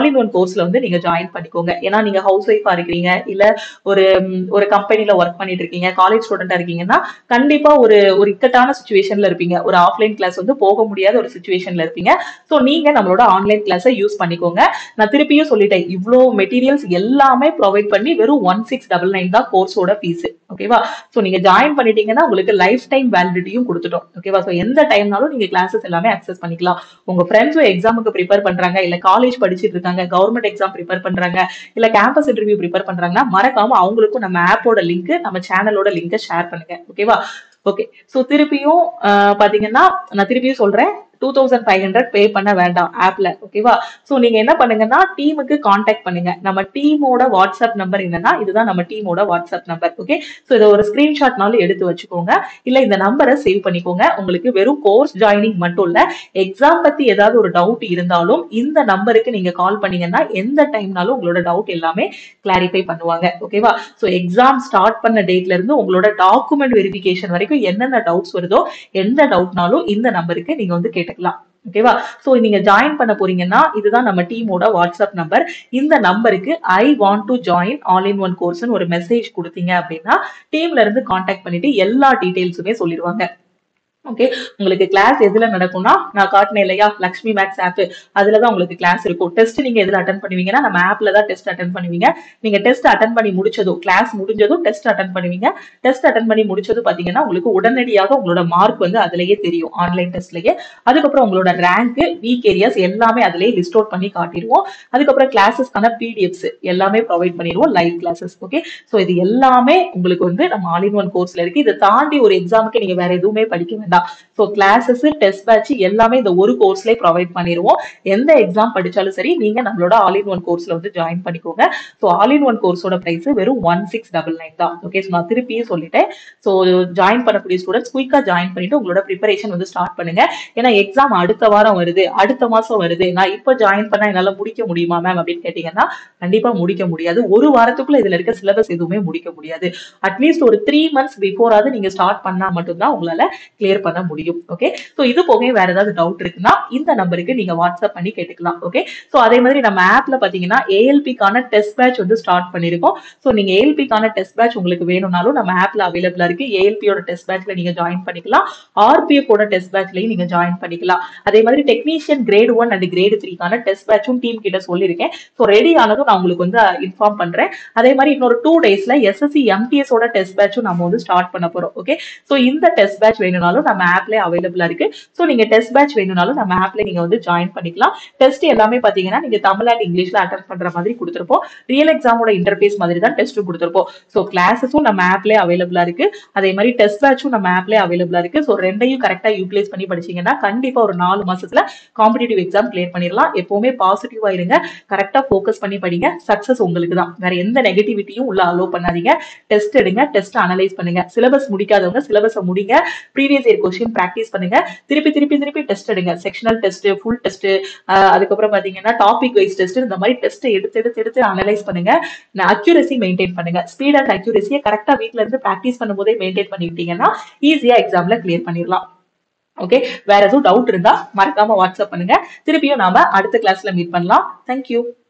கோர்ஸ்ல வந்து நீங்க ஜாயின் பண்ணிக்கோங்க ஏன்னா நீங்க ஹவுஸ் ஒய்ஃபா இருக்கிறீங்க இல்ல ஒரு ம், ஒரு கம்பெனில ஒர்க் பண்ணிட்டு இருக்கீங்க காலேஜ் ஸ்டூடெண்டா இருக்கீங்கன்னா கண்டிப்பா ஒரு ஒரு இக்கட்டான சுச்சுவேஷன்ல இருப்பீங்க ஒரு ஆஃப்லைன் கிளாஸ் வந்து போக முடியாத ஒரு சுச்சுவேஷன்ல இருப்பீங்க சோ நீங்க நம்மளோட ஆன்லைன் கிளாஸை யூஸ் பண்ணிக்கோங்க நான் திருப்பியும் சொல்லிட்டேன் இவ்ளோ மெட்டீரியல்ஸ் எல்லாமே ப்ரொவைட் பண்ணி வெறும் ஒன் சிக்ஸ் டபுள் நைன் தான் கோர்ஸோட ஃபீஸ் ஓகேவா சோ நீங்க ஜாயின் பண்ணிட்டீங்கன்னா உங்களுக்கு லைஃப் டைம் வேலிடிட்டியும் கொடுத்துட்டோம் ஓகேவா சோ எந்த டைம்னாலும் நீங்க கிளாஸஸ் எல்லாமே அக்சஸ் பண்ணிக்கலாம் உங்க ஃப்ரெண்ட்ஸும் எக்ஸாமுக்கு ப்ரிப்பேர் பண்றாங்க இல்ல காலேஜ் படிச்சிட்டு இருக்காங்க கவர்மெண்ட் எக்ஸாம் ப்ரிப்பேர் பண்றாங்க இல்ல கேம்பஸ் இன்டர்வியூ ப்ரிப்பேர் பண்றாங்கன்னா மறக்காம அவங்களுக்கும் நம்ம ஆப்போட லிங்க் நம்ம சேனலோட லிங்கை ஷேர் பண்ணுங்க ஓகேவா ஓகே சோ திருப்பியும் ஆஹ் பாத்தீங்கன்னா நான் திருப்பியும் சொல்றேன் two thousand five hundred pay பண்ண வேண்டாம் ஆப்ல ஓகேவா சோ நீங்க என்ன பண்ணுங்கன்னா டீமுக்கு காண்டாக்ட் பண்ணுங்க நம்ம டீமோட வாட்ஸ்அப் நம்பர் என்னன்னா இதுதான் நம்ம டீமோட வாட்ஸ்அப் நம்பர் ஓகே சோ இதை ஒரு ஸ்கிரீன்ஷாட்னாலும் எடுத்து வச்சுக்கோங்க இல்ல இந்த நம்பரை சேவ் பண்ணிக்கோங்க உங்களுக்கு வெறும் கோர்ஸ் ஜாயினிங் மட்டும் இல்ல எக்ஸாம் பத்தி ஏதாவது ஒரு டவுட் இருந்தாலும் இந்த நம்பருக்கு நீங்க கால் பண்ணீங்கன்னா எந்த டைம்னாலும் உங்களோட டவுட் எல்லாமே கிளாரிஃபை பண்ணுவாங்க ஓகேவா சோ எக்ஸாம் ஸ்டார்ட் பண்ண டேட்ல இருந்து உங்களோட டாக்குமெண்ட் வெரிஃபிகேஷன் வரைக்கும் என்னென்ன டவுட்ஸ் வருதோ எந்த டவுட்னாலும் இந்த நம்பருக்கு நீங்க வந்து கேட்டுக்கலாம் ஓகேவா சோ நீங்க ஜாயின் பண்ண போறீங்கன்னா இதுதான் நம்ம டீமோட வாட்ஸ்அப் நம்பர் இந்த நம்பருக்கு I want to join all in one course ஒரு மெசேஜ் கொடுத்தீங்க அப்படின்னா டீம்ல இருந்து காண்டாக்ட் பண்ணிட்டு எல்லா டீடைல்ஸுமே சொல்லிடுவாங்க ஓகே உங்களுக்கு கிளாஸ் எதுல நடக்கும்னா நான் காட்டினேன் இல்லையா லக்ஷ்மி மேக்ஸ் ஆப் அதுலதான் உங்களுக்கு கிளாஸ் இருக்கும் டெஸ்ட் நீங்க எதுல அட்டன் பண்ணுவீங்கன்னா நம்ம ஆப்ல தான் டெஸ்ட் அட்டன் பண்ணுவீங்க நீங்க டெஸ்ட் அட்டன் பண்ணி முடிச்சதும் கிளாஸ் முடிஞ்சதும் டெஸ்ட் அட்டன் பண்ணுவீங்க டெஸ்ட் அட்டன் பண்ணி முடிச்சதும் பாத்தீங்கன்னா உங்களுக்கு உடனடியாக உங்களோட மார்க் வந்து அதுலயே தெரியும் ஆன்லைன் டெஸ்ட்லயே அதுக்கப்புறம் உங்களோட ரேங்க் வீக் ஏரியாஸ் எல்லாமே அதுலயே லிஸ்ட் அவுட் பண்ணி காட்டிடுவோம் அதுக்கப்புறம் கிளாஸஸ்க்கான பிடிஎஃப்ஸ் எல்லாமே ப்ரொவைட் பண்ணிடுவோம் லைவ் கிளாஸஸ் ஓகே சோ இது எல்லாமே உங்களுக்கு வந்து நம்ம ஆல் இன் ஒன் கோர்ஸ்ல இருக்கு இதை தாண்டி ஒரு எக்ஸாமுக்கு நீங்க வேற எதுவுமே படிக்க வேண்டாம் ஸோ கிளாஸஸ் டெஸ்ட் பேட்ச் எல்லாமே இந்த ஒரு கோர்ஸ்லயே ப்ரொவைட் பண்ணிடுவோம் எந்த எக்ஸாம் படிச்சாலும் சரி நீங்க நம்மளோட ஆல் இன் ஒன் கோர்ஸ்ல வந்து ஜாயின் பண்ணிக்கோங்க ஸோ ஆல் இன் ஒன் கோர்ஸோட பிரைஸ் வெறும் ஒன் சிக்ஸ் டபுள் நைன் தான் ஓகே ஸோ நான் திருப்பியும் சொல்லிட்டேன் ஸோ ஜாயின் பண்ணக்கூடிய ஸ்டூடெண்ட்ஸ் குயிக்கா ஜாயின் பண்ணிட்டு உங்களோட ப்ரிப்பரேஷன் வந்து ஸ்டார்ட் பண்ணுங்க ஏன்னா எக்ஸாம் அடுத்த வாரம் வருது அடுத்த மாசம் வருது நான் இப்போ ஜாயின் பண்ணா என்னால முடிக்க முடியுமா மேம் அப்படின்னு கேட்டீங்கன்னா கண்டிப்பா முடிக்க முடியாது ஒரு வாரத்துக்குள்ள இதுல இருக்க சிலபஸ் எதுவுமே முடிக்க முடியாது அட்லீஸ்ட் ஒரு த்ரீ மந்த்ஸ் பிஃபோராவது நீங்க ஸ்டார்ட் பண்ணா மட்டும்தான் உங்களால கிளியர் பண்ண முடியும் ஓகே சோ இது போக வேற ஏதாவது டவுட் இருக்குன்னா இந்த நம்பருக்கு நீங்க வாட்ஸ்அப் பண்ணி கேட்டுக்கலாம் ஓகே சோ அதே மாதிரி நம்ம ஆப்ல பாத்தீங்கன்னா ஏஎல்பிக்கான டெஸ்ட் பேட்ச் வந்து ஸ்டார்ட் பண்ணிருக்கோம் சோ நீங்க ஏஎல்பிக்கான டெஸ்ட் பேட்ச் உங்களுக்கு வேணும்னாலும் நம்ம ஆப்ல அவைலபிளா இருக்கு ஏஎல்பியோட டெஸ்ட் பேட்ச்ல நீங்க ஜாயின் பண்ணிக்கலாம் ஆர்பிஎஃப் ஓட டெஸ்ட் பேட்ச்லயும் நீங்க ஜாயின் பண்ணிக்கலாம் அதே மாதிரி technician grade one and grade த்ரீக்கான டெஸ்ட் பேட்சும் டீம் கிட்ட சொல்லியிருக்கேன் ஸோ ரெடி ஆனதும் நான் உங்களுக்கு வந்து இன்ஃபார்ம் பண்றேன் அதே மாதிரி இன்னொரு டூ டேஸ்ல எஸ்எஸ்சி எம்டிஎஸ் ஓட டெஸ்ட் பேட்சும் நம்ம வந்து ஸ்டார்ட் பண்ண போறோம் ஓகே ஸோ இந்த டெஸ்ட் பேட்ச் வேணும்னாலும் நம்ம ஆப்ல அவைலபிளா இருக்கு ஸோ நீங்க டெஸ்ட் பேட்ச் வேணும்னாலும் நம்ம ஆப்ல நீங்க வந்து ஜாயின் பண்ணிக்கலாம் டெஸ்ட் எல்லாமே பாத்தீங்கன்னா நீங்க தமிழ் அண்ட் இங்கிலீஷ்ல அட்டன் பண்ற மாதிரி கொடுத்துருப்போம் ரியல் எக்ஸாமோட இன்டர்பேஸ் மாதிரி தான் டெஸ்ட்டும் கொடுத்துருப்போம் ஸோ கிளாஸஸும் நம்ம ஆப்ல அவைலபிளா இருக்கு அதே மாதிரி டெஸ்ட் பேட்சும் நம்ம ஆப்ல அவைலபிளா இருக்கு ஸோ ரெண்டையும் கரெக்டா யூட்டிலைஸ் பண்ணி படிச்சீங்கன்னா கண்டிப்பா ஒரு நாலு மாசத்துல காம்படிட்டிவ் எக்ஸாம் கிளியர் பண்ணிடலாம் எப்பவுமே பாசிட்டிவா இருங்க கரெக்டா ஃபோக்கஸ் பண்ணி படிங்க சக்சஸ் உங்களுக்கு தான் வேற எந்த நெகட்டிவிட்டியும் உள்ள அலோவ் பண்ணாதீங்க டெஸ்ட் எடுங்க டெஸ்ட் அனலைஸ் பண்ணுங்க சிலபஸ் முடிக்காதவங்க சிலபஸை முடிங்க ப்ரீவியஸ் இயர் கொஸ்டின் ப்ராக்டிஸ் பண்ணுங்க திருப்பி திருப்பி திருப்பி டெஸ்ட் எடுங்க செக்ஷனல் டெஸ்ட் ஃபுல் டெஸ்ட் அதுக்கப்புறம் பாத்தீங்கன்னா டாபிக் வைஸ் டெஸ்ட் இந்த மாதிரி டெஸ்ட் எடுத்து எடுத்து எடுத்து அனலைஸ் பண்ணுங்க அக்யூரசி மெயின்டைன் பண்ணுங்க ஸ்பீட் அண்ட் அக்யூரசியை கரெக்டா வீட்ல இருந்து ப்ராக்டிஸ் பண்ணும்போதே மெயின்டைன் பண்ணிக்கிட்டீங்கன்னா ஈஸியா எக்ஸாம்ல கிளியர் பண்ணிடலாம் ஓகே வேற எதுவும் டவுட் இருந்தா மறக்காம வாட்ஸ்அப் பண்ணுங்க திருப்பியும் நாம அடுத்த கிளாஸ்ல மீட் பண்ணலாம் தேங்க்யூ